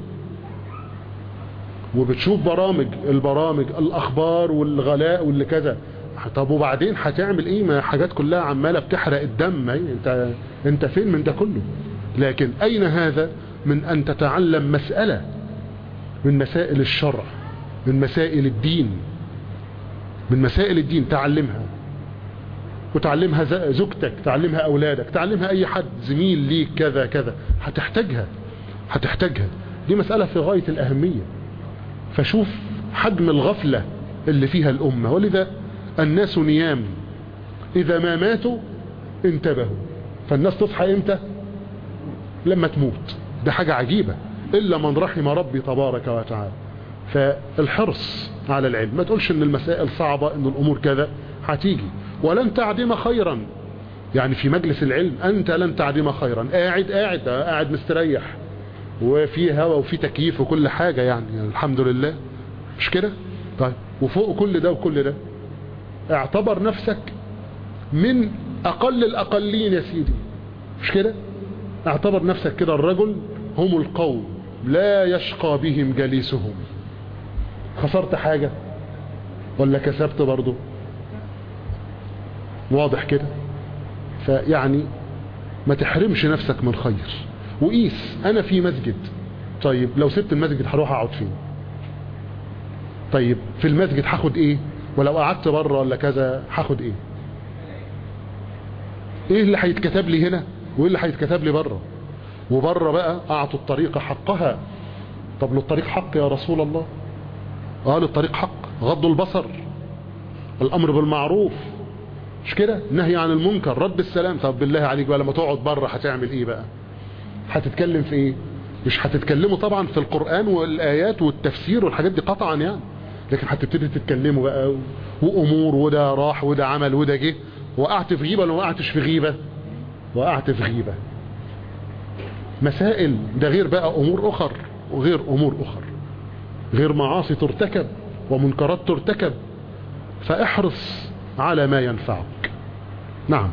وبتشوف برامج البرامج الاخبار والغلاء واللي كذا طب وبعدين هتعمل ايه ما حاجات كلها عماله بتحرق الدم ايه انت انت فين من ده كله لكن اين هذا من ان تتعلم مسألة من مسائل الشرع من مسائل الدين من مسائل الدين تعلمها وتعلمها زوجتك تعلمها اولادك تعلمها اي حد زميل ليك كذا كذا هتحتاجها هتحتاجها دي مسألة في غاية الاهمية فشوف حجم الغفلة اللي فيها الامة ولذا الناس نيام اذا ما ماتوا انتبهوا فالناس تصحى امتى لما تموت ده حاجة عجيبة إلا من رحم ربي تبارك وتعالى فالحرص على العلم ما تقولش ان المسائل صعبة ان الامور كذا هتيجي ولن تعدم خيرا يعني في مجلس العلم انت لن تعدم خيرا قاعد قاعد قاعد مستريح وفي هوا وفي تكييف وكل حاجة يعني, يعني الحمد لله مش كده طيب وفوق كل ده وكل ده اعتبر نفسك من اقل الاقلين يا سيدي مش كده اعتبر نفسك كده الرجل هم القوم لا يشقى بهم جليسهم خسرت حاجة ولا كسبت برضو واضح كده فيعني ما تحرمش نفسك من خير وقيس انا في مسجد طيب لو سبت المسجد هروح اقعد فين طيب في المسجد هاخد ايه ولو قعدت بره ولا كذا هاخد ايه ايه اللي هيتكتب لي هنا وايه اللي هيتكتب لي بره وبره بقى اعطوا الطريق حقها طب للطريق حق يا رسول الله قال الطريق حق غض البصر الامر بالمعروف مش كده نهي عن المنكر رد السلام طب بالله عليك بقى لما تقعد بره هتعمل ايه بقى هتتكلم في ايه مش هتتكلموا طبعا في القرآن والآيات والتفسير والحاجات دي قطعا يعني لكن هتبتدي تتكلموا بقى وامور وده راح وده عمل وده جه وقعت في غيبة ولا ما وقعتش في غيبة وقعت في غيبة مسائل ده غير بقى امور اخر وغير امور اخر غير معاصي ترتكب ومنكرات ترتكب فاحرص على ما ينفعك نعم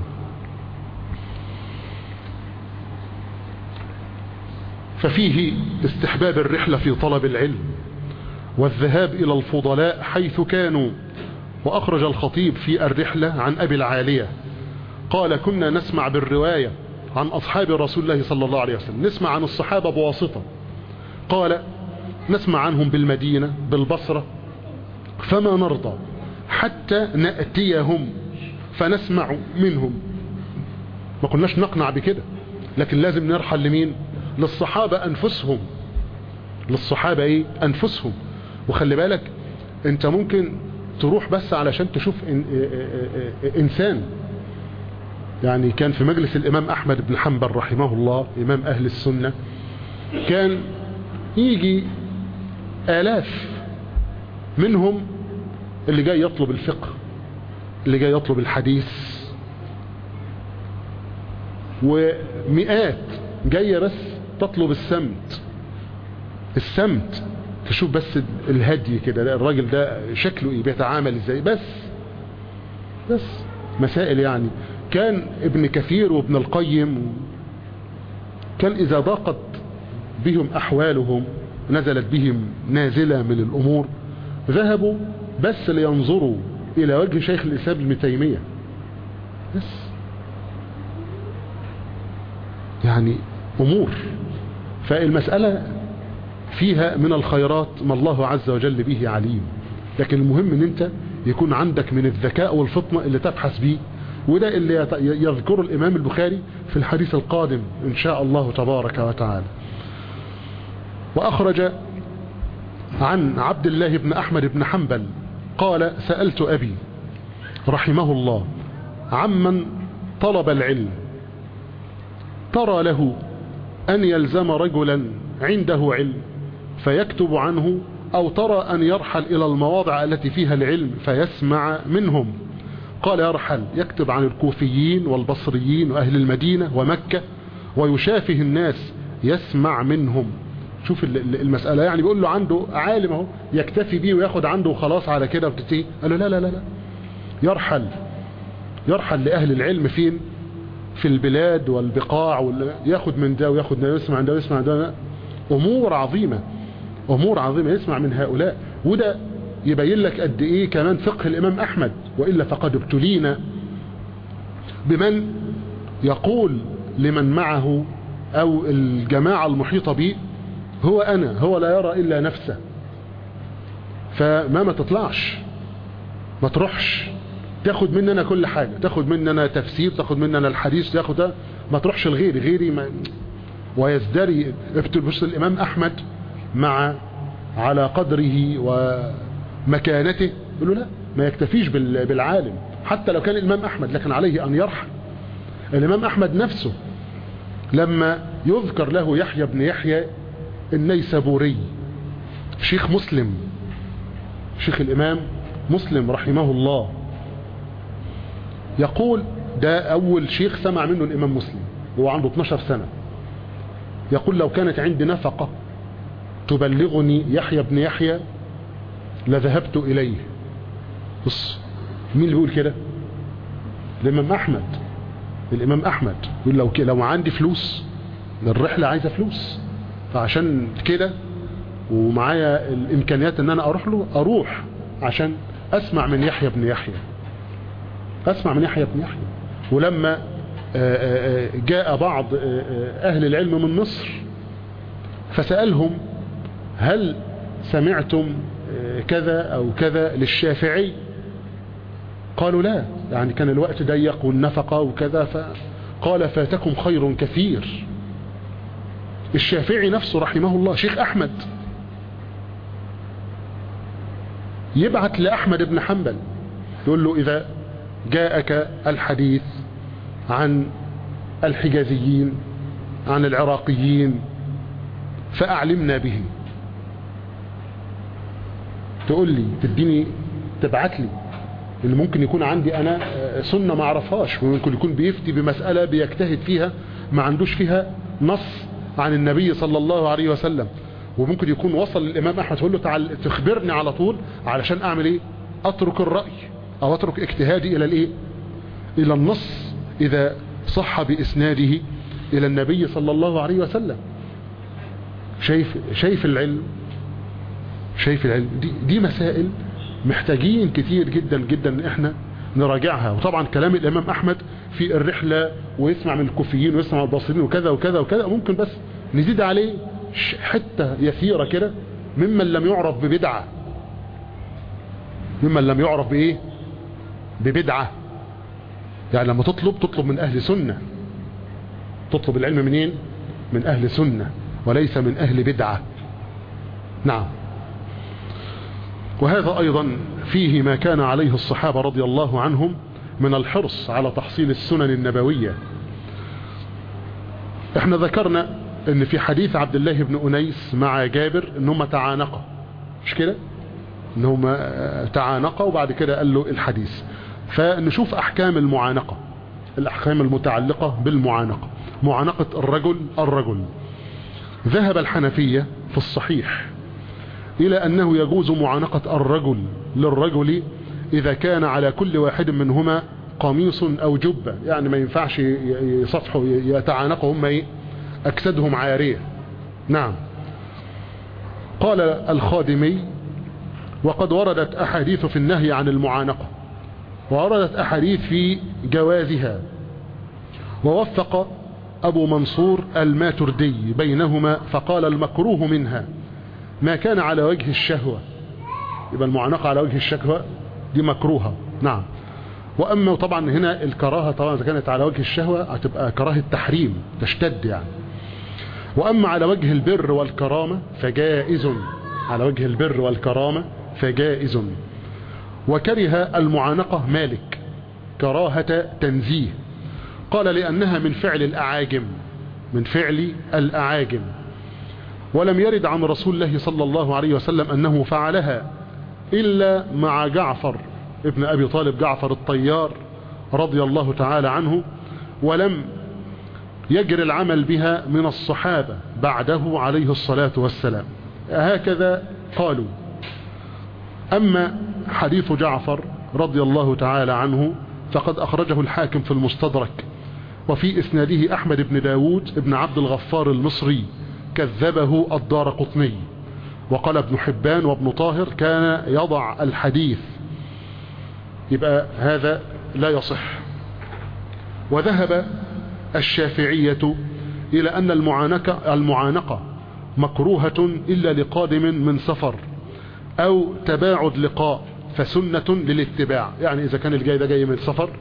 ففيه استحباب الرحلة في طلب العلم والذهاب إلى الفضلاء حيث كانوا وأخرج الخطيب في الرحلة عن أبي العالية قال كنا نسمع بالرواية عن أصحاب رسول الله صلى الله عليه وسلم نسمع عن الصحابة بواسطة قال نسمع عنهم بالمدينة بالبصرة فما نرضى حتى نأتيهم فنسمع منهم ما قلناش نقنع بكده لكن لازم نرحل لمين للصحابة أنفسهم للصحابة إيه أنفسهم وخلي بالك أنت ممكن تروح بس علشان تشوف إن إنسان يعني كان في مجلس الإمام أحمد بن حنبل رحمه الله إمام أهل السنة كان يجي آلاف منهم اللي جاي يطلب الفقه اللي جاي يطلب الحديث ومئات جاية بس تطلب السمت السمت تشوف بس الهدي كده الراجل ده شكله ايه بيتعامل ازاي بس بس مسائل يعني كان ابن كثير وابن القيم كان اذا ضاقت بهم احوالهم نزلت بهم نازلة من الامور ذهبوا بس لينظروا الى وجه شيخ الاسلام ابن تيمية بس يعني امور فالمسألة فيها من الخيرات ما الله عز وجل به عليم لكن المهم ان انت يكون عندك من الذكاء والفطنة اللي تبحث به وده اللي يذكره الامام البخاري في الحديث القادم ان شاء الله تبارك وتعالى واخرج عن عبد الله بن احمد بن حنبل قال سألت ابي رحمه الله عمن طلب العلم ترى له أن يلزم رجلا عنده علم فيكتب عنه أو ترى أن يرحل إلى المواضع التي فيها العلم فيسمع منهم قال يرحل يكتب عن الكوفيين والبصريين وأهل المدينة ومكة ويشافه الناس يسمع منهم شوف المسألة يعني بيقول له عنده عالم اهو يكتفي بيه وياخد عنده وخلاص على كده بتتيه قال له لا لا لا لا يرحل يرحل لأهل العلم فين في البلاد والبقاع ياخد من ده وياخد ده ويسمع من ده ويسمع ده امور عظيمة امور عظيمة يسمع من هؤلاء وده يبين لك قد ايه كمان فقه الامام احمد وإلا فقد ابتلينا بمن يقول لمن معه او الجماعة المحيطة به هو انا هو لا يرى الا نفسه فما ما تطلعش ما تروحش تاخد مننا كل حاجة تاخد مننا تفسير تاخد مننا الحديث تاخد ده ما تروحش لغيري غيري ما ويزدري بص الامام احمد مع على قدره ومكانته يقول له لا ما يكتفيش بالعالم حتى لو كان الامام احمد لكن عليه ان يرحل الامام احمد نفسه لما يذكر له يحيى بن يحيى النيسابوري شيخ مسلم شيخ الامام مسلم رحمه الله يقول ده اول شيخ سمع منه الامام مسلم هو عنده 12 سنة يقول لو كانت عندي نفقة تبلغني يحيى بن يحيى لذهبت اليه بص مين اللي بيقول كده الامام احمد الامام احمد يقول لو لو عندي فلوس الرحلة عايزة فلوس فعشان كده ومعايا الامكانيات ان انا اروح له اروح عشان اسمع من يحيى بن يحيى اسمع من يحيى بن يحيى ولما جاء بعض اهل العلم من مصر فسألهم هل سمعتم كذا او كذا للشافعي قالوا لا يعني كان الوقت ضيق والنفقة وكذا فقال فاتكم خير كثير الشافعي نفسه رحمه الله شيخ احمد يبعت لأحمد بن حنبل يقول له إذا جاءك الحديث عن الحجازيين عن العراقيين فأعلمنا به تقول لي تديني تبعت لي اللي ممكن يكون عندي أنا سنة ما اعرفهاش ممكن يكون بيفتي بمسألة بيجتهد فيها ما عندوش فيها نص عن النبي صلى الله عليه وسلم وممكن يكون وصل للإمام أحمد تقول له تعال تخبرني على طول علشان أعمل إيه أترك الرأي أو أترك اجتهادي إلى الإيه إلى النص إذا صح بإسناده إلى النبي صلى الله عليه وسلم شايف شايف العلم شايف العلم دي, دي مسائل محتاجين كتير جدا جدا ان احنا نراجعها وطبعا كلام الامام احمد في الرحلة ويسمع من الكوفيين ويسمع من الباصرين وكذا وكذا وكذا ممكن بس نزيد عليه حتة يسيرة كده ممن لم يعرف ببدعة ممن لم يعرف بايه ببدعة يعني لما تطلب تطلب من اهل سنة تطلب العلم منين من اهل سنة وليس من اهل بدعة نعم وهذا ايضا فيه ما كان عليه الصحابة رضي الله عنهم من الحرص على تحصيل السنن النبوية احنا ذكرنا ان في حديث عبد الله بن انيس مع جابر ان هم تعانقا مش كده ان هم تعانقا وبعد كده قال له الحديث فنشوف احكام المعانقة الاحكام المتعلقة بالمعانقة معانقة الرجل الرجل ذهب الحنفية في الصحيح الى انه يجوز معانقة الرجل للرجل اذا كان على كل واحد منهما قميص او جبة يعني ما ينفعش يصفحوا يتعانقوا هم ايه اجسادهم عارية نعم قال الخادمي وقد وردت احاديث في النهي عن المعانقة ووردت احاديث في جوازها ووفق ابو منصور الماتردي بينهما فقال المكروه منها ما كان على وجه الشهوة يبقى المعانقة على وجه الشهوة دي مكروهة نعم واما طبعا هنا الكراهة طبعا اذا كانت على وجه الشهوة هتبقى كراهة تحريم تشتد يعني واما على وجه البر والكرامة فجائز على وجه البر والكرامة فجائز وكره المعانقة مالك كراهة تنزيه قال لأنها من فعل الأعاجم من فعل الأعاجم ولم يرد عن رسول الله صلى الله عليه وسلم أنه فعلها إلا مع جعفر ابن أبي طالب جعفر الطيار رضي الله تعالى عنه ولم يجري العمل بها من الصحابة بعده عليه الصلاة والسلام هكذا قالوا أما حديث جعفر رضي الله تعالى عنه فقد أخرجه الحاكم في المستدرك وفي إسناده أحمد بن داود ابن عبد الغفار المصري كذبه الدار قطني وقال ابن حبان وابن طاهر كان يضع الحديث يبقى هذا لا يصح وذهب الشافعية إلى أن المعانقة, المعانقة مكروهة إلا لقادم من سفر أو تباعد لقاء فسنة للاتباع يعني إذا كان الجاي ده جاي من سفر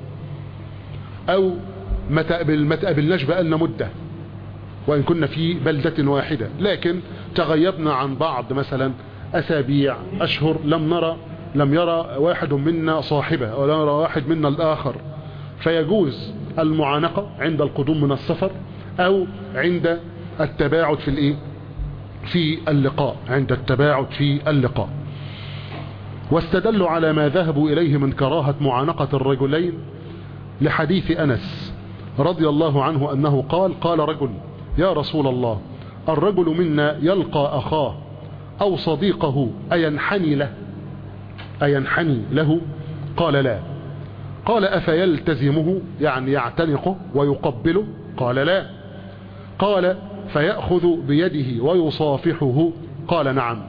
أو ما تقبل ما تقابلناش بقالنا مدة وإن كنا في بلدة واحدة لكن تغيبنا عن بعض مثلا أسابيع أشهر لم نرى لم يرى واحد منا صاحبه ولا يرى واحد منا الآخر فيجوز المعانقة عند القدوم من السفر أو عند التباعد في الإيه في اللقاء عند التباعد في اللقاء واستدلوا على ما ذهبوا إليه من كراهة معانقة الرجلين لحديث أنس رضي الله عنه أنه قال قال رجل يا رسول الله الرجل منا يلقى أخاه أو صديقه أينحني له أينحني له قال لا قال أفيلتزمه يعني يعتنقه ويقبله قال لا قال فيأخذ بيده ويصافحه قال نعم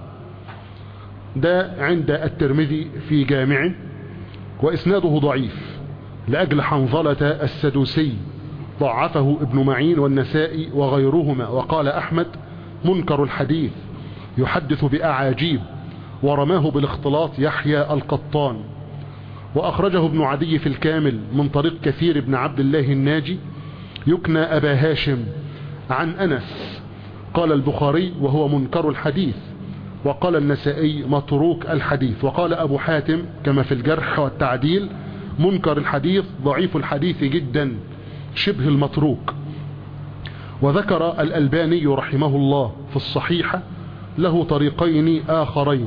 ده عند الترمذي في جامعه وإسناده ضعيف لأجل حنظلة السدوسي ضعفه ابن معين والنسائي وغيرهما وقال أحمد منكر الحديث يحدث بأعاجيب ورماه بالاختلاط يحيى القطان وأخرجه ابن عدي في الكامل من طريق كثير بن عبد الله الناجي يكنى أبا هاشم عن أنس قال البخاري وهو منكر الحديث وقال النسائي متروك الحديث وقال أبو حاتم كما في الجرح والتعديل منكر الحديث ضعيف الحديث جدا شبه المتروك وذكر الألباني رحمه الله في الصحيحة له طريقين آخرين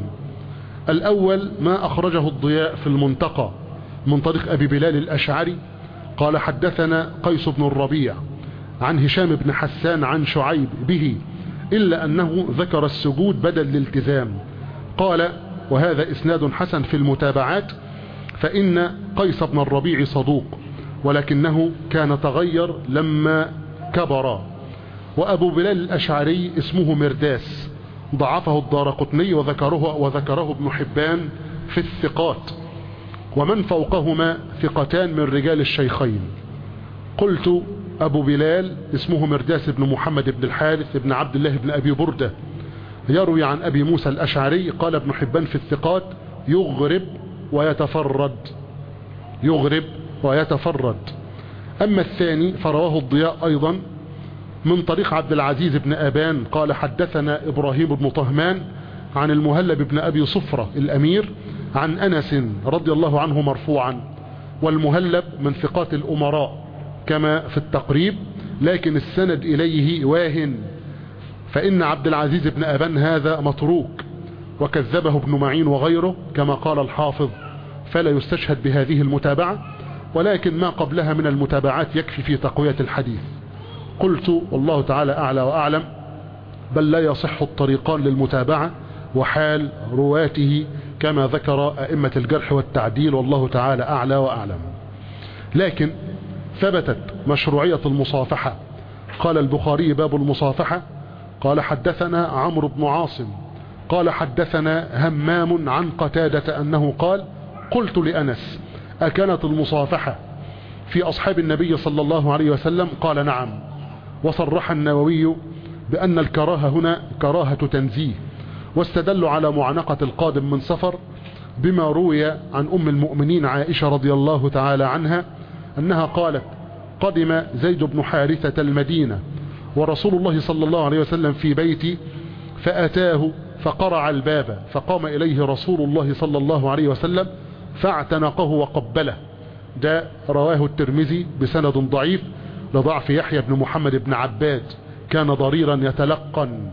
الأول ما أخرجه الضياء في المنتقى من طريق أبي بلال الأشعري قال حدثنا قيس بن الربيع عن هشام بن حسان عن شعيب به إلا أنه ذكر السجود بدل الالتزام قال وهذا إسناد حسن في المتابعات فإن قيس بن الربيع صدوق ولكنه كان تغير لما كبر وأبو بلال الأشعري اسمه مرداس ضعفه الدار قطني وذكره, وذكره ابن حبان في الثقات ومن فوقهما ثقتان من رجال الشيخين قلت أبو بلال اسمه مرداس بن محمد بن الحارث بن عبد الله بن أبي بردة يروي عن أبي موسى الأشعري قال ابن حبان في الثقات يغرب ويتفرد يغرب ويتفرد أما الثاني فرواه الضياء أيضا من طريق عبد العزيز بن أبان قال حدثنا إبراهيم بن طهمان عن المهلب بن أبي صفرة الأمير عن أنس رضي الله عنه مرفوعا والمهلب من ثقات الأمراء كما في التقريب لكن السند إليه واهن فإن عبد العزيز بن أبان هذا متروك وكذبه ابن معين وغيره كما قال الحافظ فلا يستشهد بهذه المتابعة ولكن ما قبلها من المتابعات يكفي في تقوية الحديث قلت والله تعالى أعلى وأعلم بل لا يصح الطريقان للمتابعة وحال رواته كما ذكر أئمة الجرح والتعديل والله تعالى أعلى وأعلم لكن ثبتت مشروعية المصافحة قال البخاري باب المصافحة قال حدثنا عمرو بن عاصم قال حدثنا همام عن قتادة أنه قال قلت لأنس أكانت المصافحة في أصحاب النبي صلى الله عليه وسلم قال نعم وصرح النووي بأن الكراهة هنا كراهة تنزيه واستدلوا على معانقة القادم من سفر بما روي عن أم المؤمنين عائشة رضي الله تعالى عنها أنها قالت قدم زيد بن حارثة المدينة ورسول الله صلى الله عليه وسلم في بيتي فأتاه فقرع الباب فقام إليه رسول الله صلى الله عليه وسلم فاعتنقه وقبله ده رواه الترمذي بسند ضعيف لضعف يحيى بن محمد بن عباد كان ضريرا يتلقن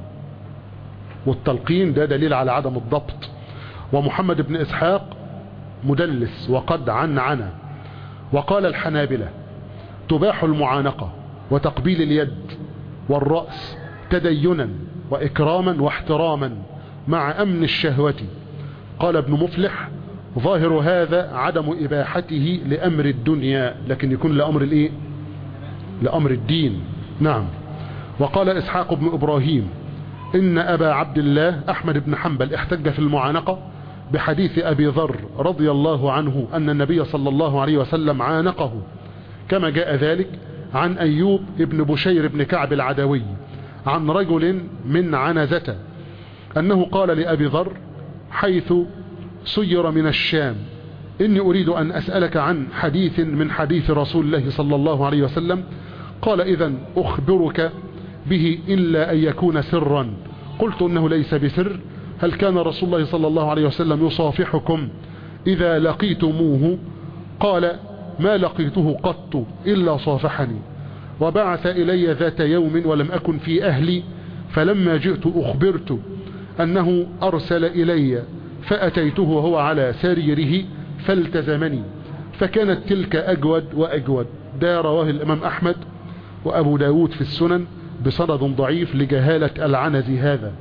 والتلقين ده دليل على عدم الضبط ومحمد بن إسحاق مدلس وقد عن عنا وقال الحنابلة تباح المعانقة وتقبيل اليد والرأس تدينا وإكراما واحتراما مع أمن الشهوة قال ابن مفلح ظاهر هذا عدم إباحته لأمر الدنيا لكن يكون لأمر الإيه لأمر الدين نعم وقال إسحاق بن إبراهيم إن أبا عبد الله أحمد بن حنبل احتج في المعانقة بحديث أبي ذر رضي الله عنه أن النبي صلى الله عليه وسلم عانقه كما جاء ذلك عن أيوب ابن بشير بن كعب العدوي عن رجل من عنزة أنه قال لأبي ذر حيث سير من الشام إني أريد أن أسألك عن حديث من حديث رسول الله صلى الله عليه وسلم قال إذا أخبرك به إلا أن يكون سرا قلت إنه ليس بسر هل كان رسول الله صلى الله عليه وسلم يصافحكم إذا لقيتموه قال ما لقيته قط إلا صافحني وبعث إلي ذات يوم ولم أكن في أهلي فلما جئت أخبرت أنه أرسل إلي فأتيته وهو على سريره فالتزمني فكانت تلك أجود وأجود ده رواه الإمام أحمد وأبو داود في السنن بسند ضعيف لجهالة العنزي هذا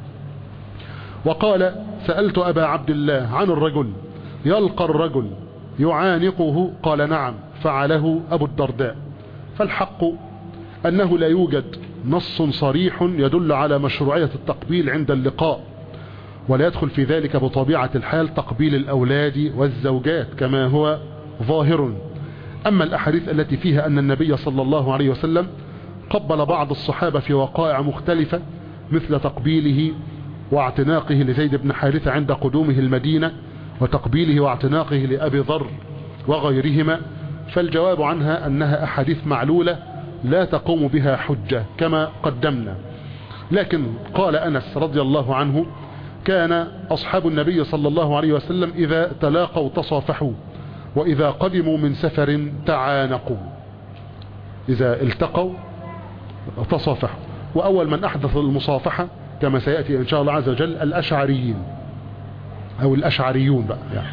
وقال سألت أبا عبد الله عن الرجل يلقى الرجل يعانقه قال نعم فعله أبو الدرداء فالحق أنه لا يوجد نص صريح يدل على مشروعية التقبيل عند اللقاء ولا يدخل في ذلك بطبيعة الحال تقبيل الأولاد والزوجات كما هو ظاهر أما الأحاديث التي فيها أن النبي صلى الله عليه وسلم قبل بعض الصحابة في وقائع مختلفة مثل تقبيله واعتناقه لزيد بن حارثة عند قدومه المدينة وتقبيله واعتناقه لأبي ذر وغيرهما فالجواب عنها أنها أحاديث معلولة لا تقوم بها حجة كما قدمنا لكن قال أنس رضي الله عنه كان أصحاب النبي صلى الله عليه وسلم إذا تلاقوا تصافحوا وإذا قدموا من سفر تعانقوا إذا التقوا تصافحوا وأول من أحدث المصافحة كما سيأتي إن شاء الله عز وجل الأشعريين أو الأشعريون بقى يعني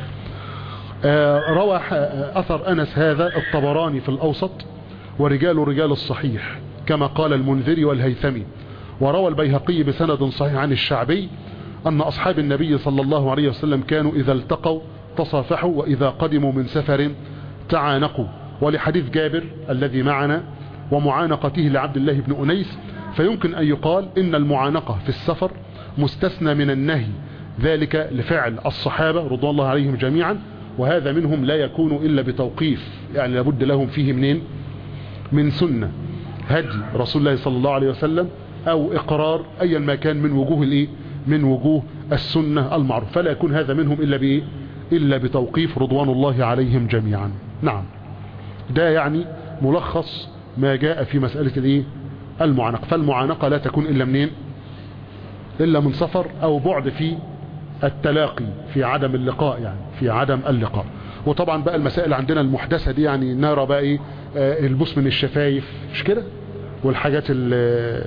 روى أثر أنس هذا الطبراني في الأوسط ورجال رجال الصحيح كما قال المنذري والهيثمي وروى البيهقي بسند صحيح عن الشعبي أن أصحاب النبي صلى الله عليه وسلم كانوا إذا التقوا تصافحوا وإذا قدموا من سفر تعانقوا ولحديث جابر الذي معنا ومعانقته لعبد الله بن أنيس فيمكن أن يقال إن المعانقة في السفر مستثنى من النهي ذلك لفعل الصحابة رضوان الله عليهم جميعا وهذا منهم لا يكون إلا بتوقيف يعني لابد لهم فيه منين من سنة هدي رسول الله صلى الله عليه وسلم أو إقرار أيا ما كان من وجوه الإيه من وجوه السنة المعروف فلا يكون هذا منهم إلا بإيه إلا بتوقيف رضوان الله عليهم جميعا نعم ده يعني ملخص ما جاء في مسألة الإيه المعانقة فالمعانقة لا تكون إلا منين إلا من سفر أو بعد في التلاقي في عدم اللقاء يعني في عدم اللقاء وطبعا بقى المسائل عندنا المحدثة دي يعني نرى بقى ايه آه البوس من الشفايف مش كده والحاجات ال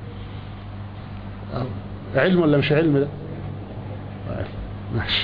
علم ولا مش علم ده ماشي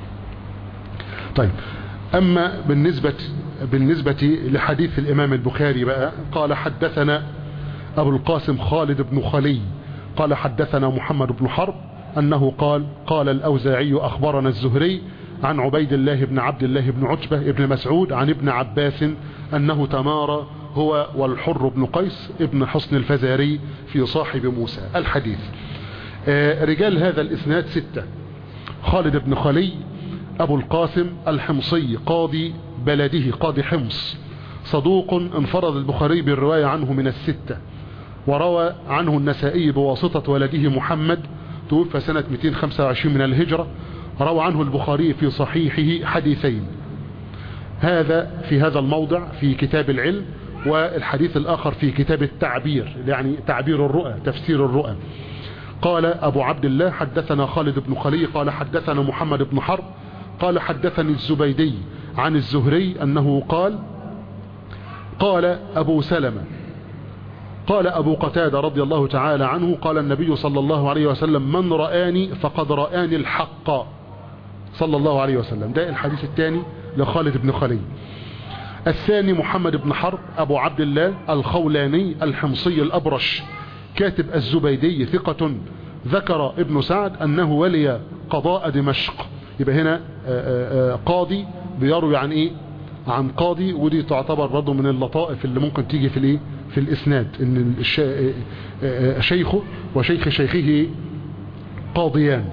طيب اما بالنسبة بالنسبة لحديث الامام البخاري بقى قال حدثنا ابو القاسم خالد بن خلي قال حدثنا محمد بن حرب انه قال قال الاوزاعي اخبرنا الزهري عن عبيد الله بن عبد الله بن عتبة بن مسعود عن ابن عباس انه تمارى هو والحر بن قيس ابن حصن الفزاري في صاحب موسى الحديث رجال هذا الاسناد ستة خالد بن خلي ابو القاسم الحمصي قاضي بلده قاضي حمص صدوق انفرد البخاري بالرواية عنه من الستة وروى عنه النسائي بواسطة ولده محمد توفى سنة 225 من الهجرة روى عنه البخاري في صحيحه حديثين هذا في هذا الموضع في كتاب العلم والحديث الآخر في كتاب التعبير يعني تعبير الرؤى تفسير الرؤى قال أبو عبد الله حدثنا خالد بن خلي قال حدثنا محمد بن حرب قال حدثني الزبيدي عن الزهري أنه قال قال أبو سلمة قال أبو قتادة رضي الله تعالى عنه قال النبي صلى الله عليه وسلم من رآني فقد رآني الحق صلى الله عليه وسلم ده الحديث الثاني لخالد بن خلي الثاني محمد بن حرب أبو عبد الله الخولاني الحمصي الأبرش كاتب الزبيدي ثقة ذكر ابن سعد أنه ولي قضاء دمشق يبقى هنا قاضي بيروي عن ايه عن قاضي ودي تعتبر برضه من اللطائف اللي ممكن تيجي في الايه في الاسناد ان شيخه وشيخ شيخه قاضيان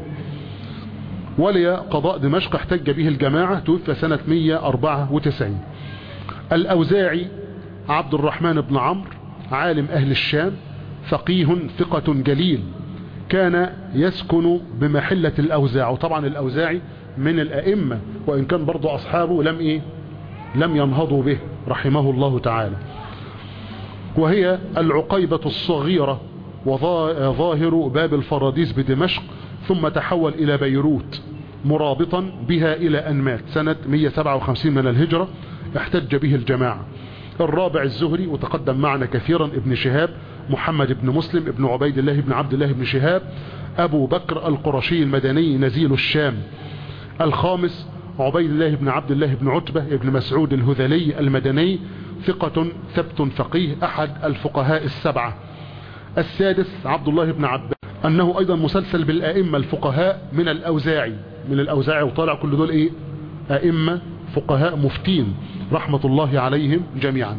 ولي قضاء دمشق احتج به الجماعة توفى سنة 194 الأوزاعي عبد الرحمن بن عمرو عالم أهل الشام فقيه ثقة جليل كان يسكن بمحلة الأوزاع وطبعا الأوزاعي من الأئمة وإن كان برضو أصحابه لم إيه لم ينهضوا به رحمه الله تعالى وهي العقيبة الصغيرة وظاهر باب الفراديس بدمشق ثم تحول إلى بيروت مرابطا بها إلى أن مات سنة 157 من الهجرة احتج به الجماعة الرابع الزهري وتقدم معنا كثيرا ابن شهاب محمد بن مسلم ابن عبيد الله بن عبد الله بن شهاب أبو بكر القرشي المدني نزيل الشام الخامس عبيد الله بن عبد الله بن عتبة بن مسعود الهذلي المدني ثقة ثبت فقيه أحد الفقهاء السبعة السادس عبد الله بن عباس أنه أيضا مسلسل بالأئمة الفقهاء من الأوزاعي من الأوزاعي وطالع كل دول إيه أئمة فقهاء مفتين رحمة الله عليهم جميعا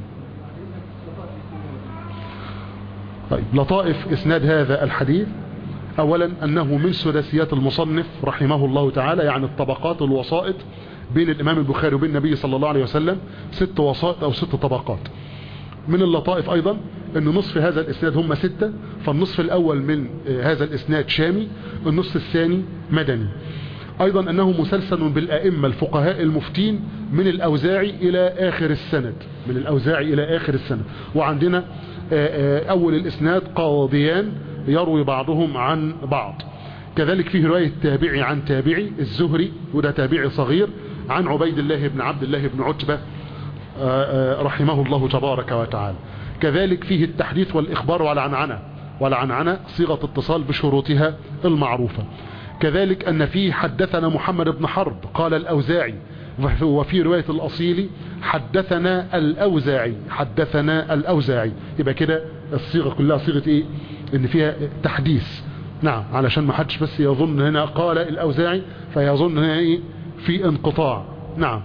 طيب لطائف إسناد هذا الحديث أولا أنه من سداسيات المصنف رحمه الله تعالى يعني الطبقات الوسائط بين الإمام البخاري وبين النبي صلى الله عليه وسلم ست وسائط أو ست طبقات من اللطائف أيضا أن نصف هذا الإسناد هم ستة فالنصف الأول من هذا الإسناد شامي النصف الثاني مدني أيضا أنه مسلسل بالأئمة الفقهاء المفتين من الأوزاعي إلى آخر السند من الأوزاعي إلى آخر السند وعندنا أول الإسناد قاضيان يروي بعضهم عن بعض كذلك فيه رواية تابعي عن تابعي الزهري وده تابعي صغير عن عبيد الله بن عبد الله بن عتبة رحمه الله تبارك وتعالى كذلك فيه التحديث والإخبار والعنعنة والعنعنة صيغة اتصال بشروطها المعروفة كذلك أن فيه حدثنا محمد بن حرب قال الأوزاعي وفي رواية الأصيل حدثنا الأوزاعي حدثنا الأوزاعي يبقى كده الصيغة كلها صيغة إيه إن فيها تحديث نعم علشان ما حدش بس يظن هنا قال الأوزاعي فيظن هنا إيه في انقطاع نعم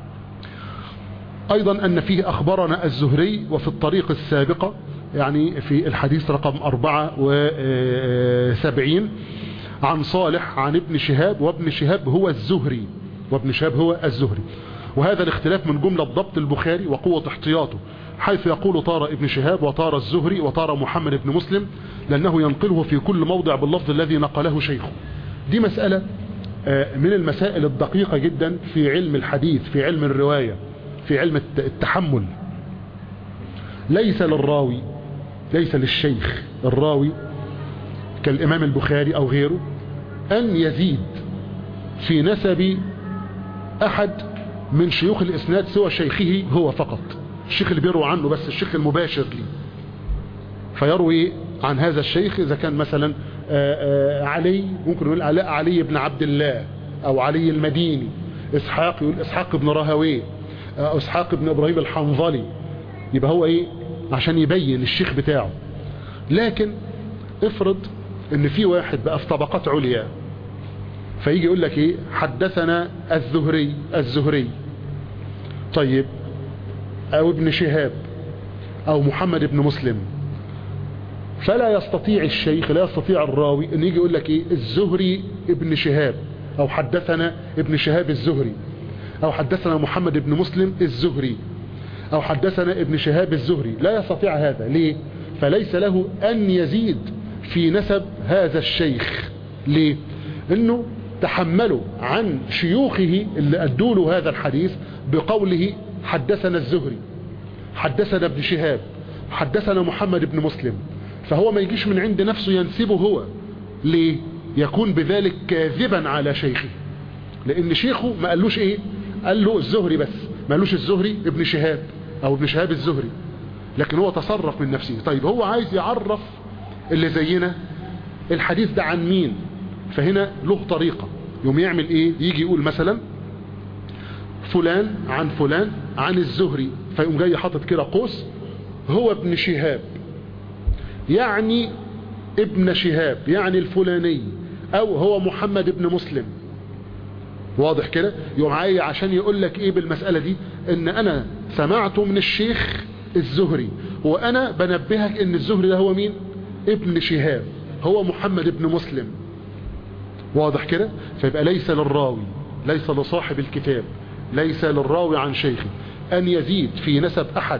أيضا أن فيه أخبرنا الزهري وفي الطريق السابقة يعني في الحديث رقم 74 عن صالح عن ابن شهاب وابن شهاب هو الزهري وابن شهاب هو الزهري وهذا الاختلاف من جملة ضبط البخاري وقوة احتياطه حيث يقول طار ابن شهاب وطار الزهري وطار محمد بن مسلم لأنه ينقله في كل موضع باللفظ الذي نقله شيخه دي مسألة من المسائل الدقيقة جدا في علم الحديث في علم الرواية في علم التحمل ليس للراوي ليس للشيخ الراوي كالإمام البخاري أو غيره أن يزيد في نسب أحد من شيوخ الإسناد سوى شيخه هو فقط الشيخ اللي بيروى عنه بس الشيخ المباشر لي فيروي عن هذا الشيخ إذا كان مثلا آآ آآ علي ممكن نقول علي, علي بن عبد الله أو علي المديني إسحاق يقول إسحاق بن راهويه أو إسحاق بن إبراهيم الحنظلي يبقى هو إيه عشان يبين الشيخ بتاعه لكن افرض ان في واحد بقى في طبقات عليا فيجي يقول لك ايه حدثنا الزهري الزهري طيب او ابن شهاب او محمد بن مسلم فلا يستطيع الشيخ لا يستطيع الراوي ان يجي يقول لك ايه الزهري ابن شهاب او حدثنا ابن شهاب الزهري او حدثنا محمد بن مسلم الزهري او حدثنا ابن شهاب الزهري لا يستطيع هذا ليه فليس له ان يزيد في نسب هذا الشيخ ليه انه تحملوا عن شيوخه اللي ادوا له هذا الحديث بقوله حدثنا الزهري حدثنا ابن شهاب حدثنا محمد بن مسلم فهو ما يجيش من عند نفسه ينسبه هو ليه يكون بذلك كاذبا على شيخه لان شيخه ما قالوش ايه قال له الزهري بس ما قالوش الزهري ابن شهاب او ابن شهاب الزهري لكن هو تصرف من نفسه طيب هو عايز يعرف اللي زينا الحديث ده عن مين فهنا له طريقة يوم يعمل ايه يجي يقول مثلا فلان عن فلان عن الزهري فيقوم جاي حاطط كده قوس هو ابن شهاب يعني ابن شهاب يعني الفلاني او هو محمد ابن مسلم واضح كده يوم عاي عشان يقول لك ايه بالمسألة دي ان انا سمعته من الشيخ الزهري وانا بنبهك ان الزهري ده هو مين ابن شهاب هو محمد ابن مسلم واضح كده فيبقى ليس للراوي ليس لصاحب الكتاب ليس للراوي عن شيخه ان يزيد في نسب احد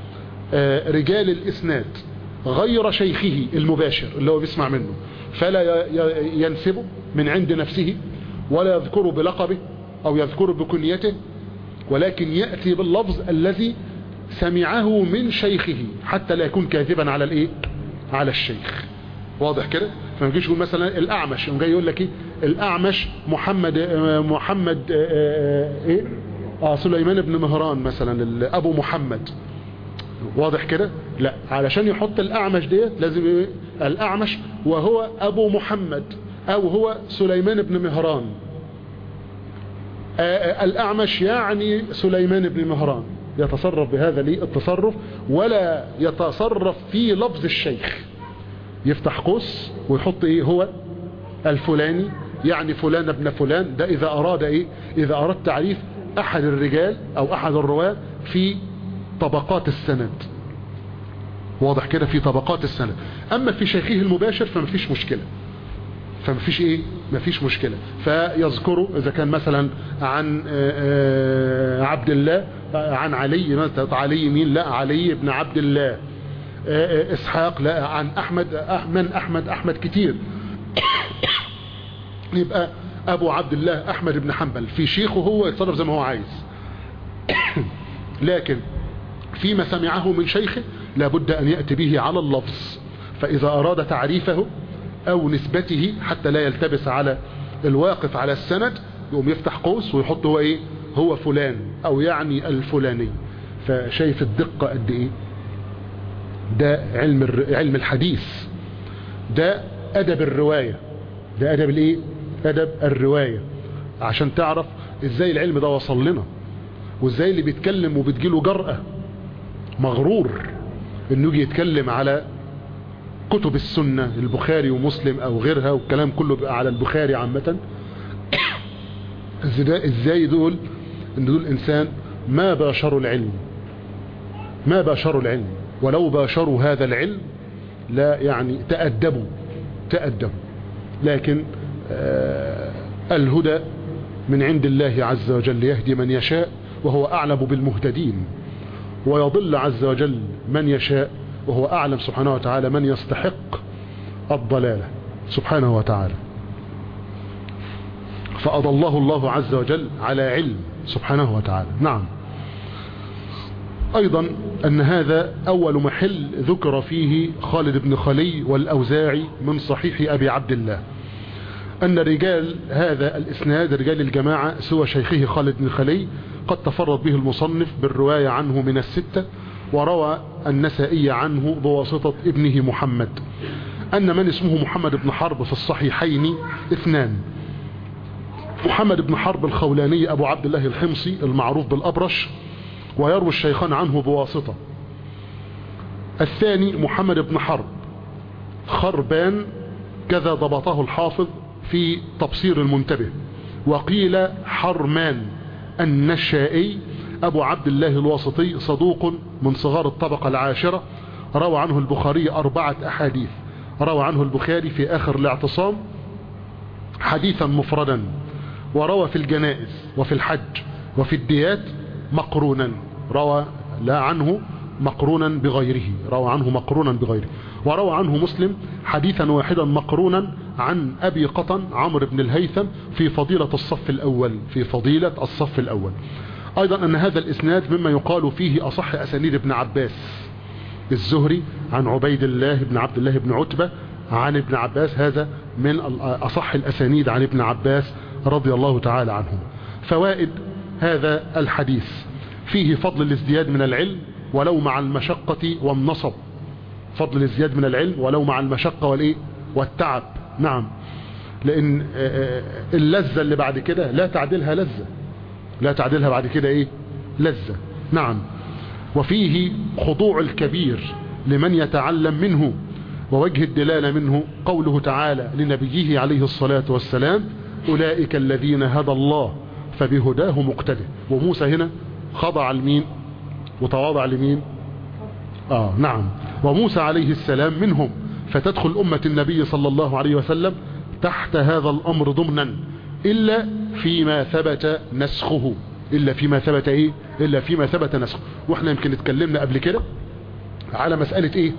رجال الاسناد غير شيخه المباشر اللي هو بيسمع منه فلا ينسبه من عند نفسه ولا يذكره بلقبه او يذكره بكنيته ولكن يأتي باللفظ الذي سمعه من شيخه حتى لا يكون كاذبا على الايه على الشيخ واضح كده فما يجيش يقول مثلا الاعمش يقوم جاي يقول لك ايه الاعمش محمد محمد ايه اه سليمان بن مهران مثلا ابو محمد واضح كده لا علشان يحط الاعمش ديت لازم ايه الاعمش وهو ابو محمد او هو سليمان بن مهران آه الأعمش يعني سليمان بن مهران يتصرف بهذا ليه التصرف ولا يتصرف في لفظ الشيخ يفتح قوس ويحط ايه هو الفلاني يعني فلان ابن فلان ده اذا اراد ايه اذا اراد تعريف احد الرجال او احد الرواة في طبقات السند واضح كده في طبقات السند اما في شيخه المباشر فمفيش مشكلة فمفيش ايه مفيش مشكلة فيذكره اذا كان مثلا عن عبد الله عن علي مثلا علي مين لا علي بن عبد الله اسحاق لا عن احمد من احمد احمد كتير يبقى ابو عبد الله احمد بن حنبل في شيخه هو يتصرف زي ما هو عايز لكن فيما سمعه من شيخه لابد ان يأتي به على اللفظ فاذا اراد تعريفه او نسبته حتى لا يلتبس على الواقف على السند يقوم يفتح قوس ويحط هو ايه هو فلان او يعني الفلاني فشايف الدقة قد ايه ده علم علم الحديث ده ادب الرواية ده ادب الايه ادب الرواية عشان تعرف ازاي العلم ده وصل لنا وازاي اللي بيتكلم وبتجيله جرأة مغرور انه يجي يتكلم على كتب السنة البخاري ومسلم او غيرها والكلام كله بقى على البخاري عامة ازاي دول ان دول انسان ما باشروا العلم ما باشروا العلم ولو باشروا هذا العلم لا يعني تأدبوا تأدبوا لكن آه الهدى من عند الله عز وجل يهدي من يشاء وهو أعلم بالمهتدين ويضل عز وجل من يشاء وهو أعلم سبحانه وتعالى من يستحق الضلالة سبحانه وتعالى فأضله الله عز وجل على علم سبحانه وتعالى نعم أيضا أن هذا أول محل ذكر فيه خالد بن خلي والأوزاعي من صحيح أبي عبد الله أن رجال هذا الإسناد رجال الجماعة سوى شيخه خالد بن خلي قد تفرد به المصنف بالرواية عنه من الستة وروى النسائي عنه بواسطة ابنه محمد أن من اسمه محمد بن حرب في الصحيحين اثنان محمد بن حرب الخولاني أبو عبد الله الحمصي المعروف بالأبرش ويروي الشيخان عنه بواسطة الثاني محمد بن حرب خربان كذا ضبطه الحافظ في تبصير المنتبه وقيل حرمان النشائي أبو عبد الله الواسطي صدوق من صغار الطبقة العاشرة روى عنه البخاري أربعة أحاديث روى عنه البخاري في آخر الاعتصام حديثا مفردا وروى في الجنائز وفي الحج وفي الديات مقرونا روى لا عنه مقرونا بغيره روى عنه مقرونا بغيره وروى عنه مسلم حديثا واحدا مقرونا عن أبي قطن عمرو بن الهيثم في فضيلة الصف الأول في فضيلة الصف الأول أيضا أن هذا الإسناد مما يقال فيه أصح أسانيد ابن عباس الزهري عن عبيد الله بن عبد الله بن عتبة عن ابن عباس هذا من أصح الأسانيد عن ابن عباس رضي الله تعالى عنه فوائد هذا الحديث فيه فضل الازدياد من العلم ولو مع المشقة والنصب فضل الازدياد من العلم ولو مع المشقة والايه والتعب نعم لان اللذة اللي بعد كده لا تعدلها لذة لا تعدلها بعد كده ايه لذة نعم وفيه خضوع الكبير لمن يتعلم منه ووجه الدلالة منه قوله تعالى لنبيه عليه الصلاة والسلام أولئك الذين هدى الله فبهداه مقتده وموسى هنا خضع لمين وتواضع لمين آه نعم وموسى عليه السلام منهم فتدخل أمة النبي صلى الله عليه وسلم تحت هذا الأمر ضمنا إلا فيما ثبت نسخه إلا فيما ثبت إيه إلا فيما ثبت نسخه وإحنا يمكن اتكلمنا قبل كده على مسألة إيه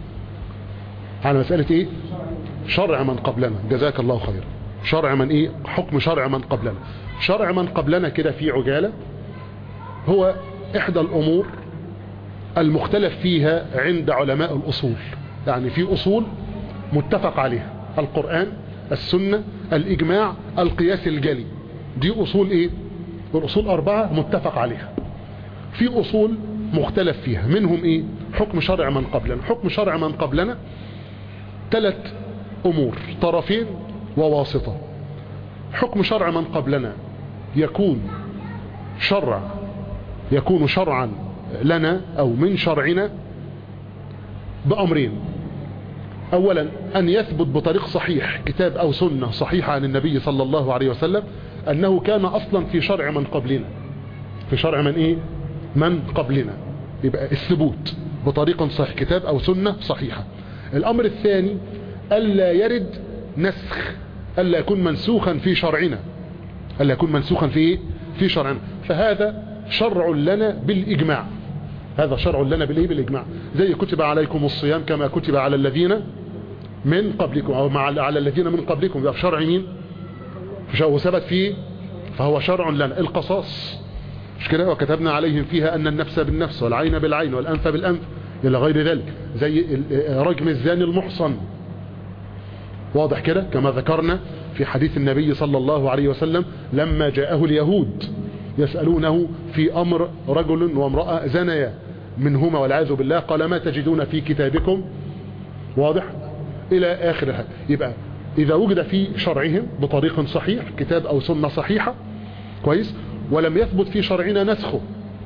على مسألة إيه شرع من قبلنا جزاك الله خير شرع من إيه حكم شرع من قبلنا شرع من قبلنا كده في عجالة هو إحدى الأمور المختلف فيها عند علماء الأصول يعني في أصول متفق عليها القرآن السنة الإجماع القياس الجلي دي أصول إيه الأصول أربعة متفق عليها في أصول مختلف فيها منهم إيه حكم شرع من قبلنا حكم شرع من قبلنا ثلاث أمور طرفين وواسطة حكم شرع من قبلنا يكون شرع يكون شرعا لنا او من شرعنا بامرين اولا ان يثبت بطريق صحيح كتاب او سنة صحيحة عن النبي صلى الله عليه وسلم انه كان اصلا في شرع من قبلنا في شرع من ايه من قبلنا يبقى الثبوت بطريقة صحيح كتاب او سنة صحيحة الامر الثاني الا يرد نسخ الا يكون منسوخا في شرعنا الا يكون منسوخا في ايه في شرعنا فهذا شرع لنا بالاجماع هذا شرع لنا بالايه بالاجماع زي كتب عليكم الصيام كما كتب على الذين من قبلكم او مع على الذين من قبلكم يبقى في شرع مين وثبت فيه فهو شرع لنا القصاص مش كده وكتبنا عليهم فيها ان النفس بالنفس والعين بالعين والانف بالانف الى غير ذلك زي رجم الزاني المحصن واضح كده كما ذكرنا في حديث النبي صلى الله عليه وسلم لما جاءه اليهود يسألونه في أمر رجل وامرأة زنيا منهما والعياذ بالله قال ما تجدون في كتابكم واضح إلى آخرها يبقى إذا وجد في شرعهم بطريق صحيح كتاب أو سنة صحيحة كويس ولم يثبت في شرعنا نسخه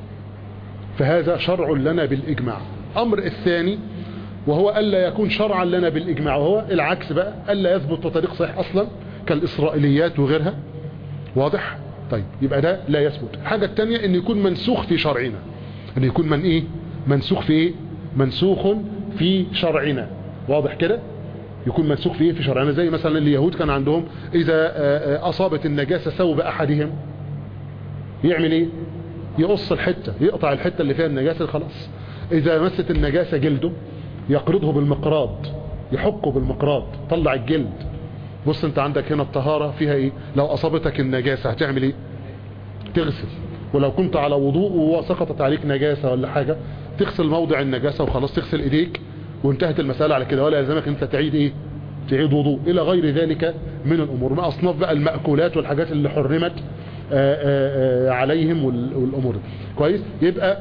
فهذا شرع لنا بالإجماع أمر الثاني وهو ألا يكون شرعا لنا بالإجماع وهو العكس بقى ألا يثبت بطريق صحيح أصلا كالإسرائيليات وغيرها واضح طيب يبقى ده لا يثبت الحاجة الثانية ان يكون منسوخ في شرعنا ان يكون من ايه منسوخ في ايه منسوخ في شرعنا واضح كده يكون منسوخ في ايه في شرعنا زي مثلا اليهود كان عندهم اذا اصابت النجاسة ثوب احدهم يعمل ايه يقص الحتة يقطع الحتة اللي فيها النجاسة خلاص اذا مست النجاسة جلده يقرضه بالمقراض يحكه بالمقراض طلع الجلد بص انت عندك هنا الطهارة فيها ايه لو اصابتك النجاسة هتعمل ايه تغسل ولو كنت على وضوء وسقطت عليك نجاسة ولا حاجة تغسل موضع النجاسة وخلاص تغسل ايديك وانتهت المسألة على كده ولا يلزمك انت تعيد ايه تعيد وضوء الى غير ذلك من الامور ما اصناف بقى المأكولات والحاجات اللي حرمت آآ آآ عليهم والامور كويس يبقى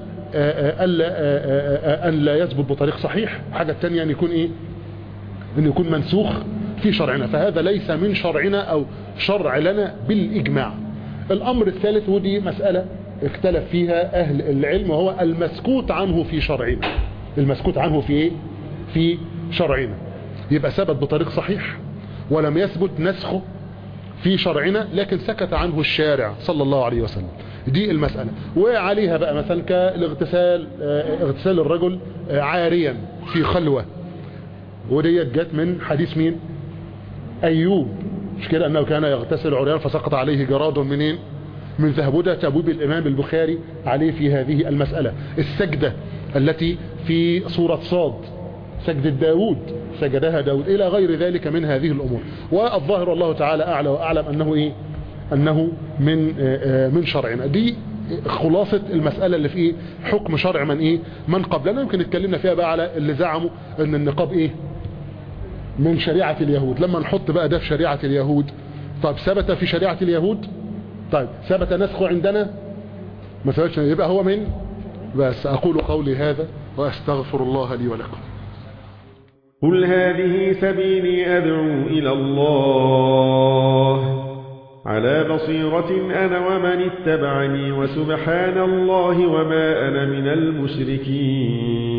ألا أن لا يثبت بطريق صحيح الحاجة الثانية ان يكون ايه ان يكون منسوخ في شرعنا فهذا ليس من شرعنا او شرع لنا بالاجماع الامر الثالث ودي مسألة اختلف فيها اهل العلم وهو المسكوت عنه في شرعنا المسكوت عنه في ايه في شرعنا يبقى ثبت بطريق صحيح ولم يثبت نسخه في شرعنا لكن سكت عنه الشارع صلى الله عليه وسلم دي المسألة وعليها بقى مثلا كالاغتسال اغتسال الرجل عاريا في خلوة وديت جت من حديث مين ايوب مش كده انه كان يغتسل عريان فسقط عليه جراد منين من ذهب وده تبويب الامام البخاري عليه في هذه المسألة السجدة التي في سورة صاد سجدة داود سجدها داود الى غير ذلك من هذه الامور والظاهر والله تعالى اعلى واعلم انه ايه انه من من شرعنا دي خلاصة المسألة اللي في ايه حكم شرع من ايه من قبلنا يمكن اتكلمنا فيها بقى على اللي زعموا ان النقاب ايه من شريعة اليهود لما نحط بقى ده في شريعة اليهود طيب ثبت في شريعة اليهود طيب ثبت نسخه عندنا ما ثبتش يبقى هو من بس اقول قولي هذا واستغفر الله لي ولكم قل هذه سبيلي أدعو إلى الله على بصيرة أنا ومن اتبعني وسبحان الله وما أنا من المشركين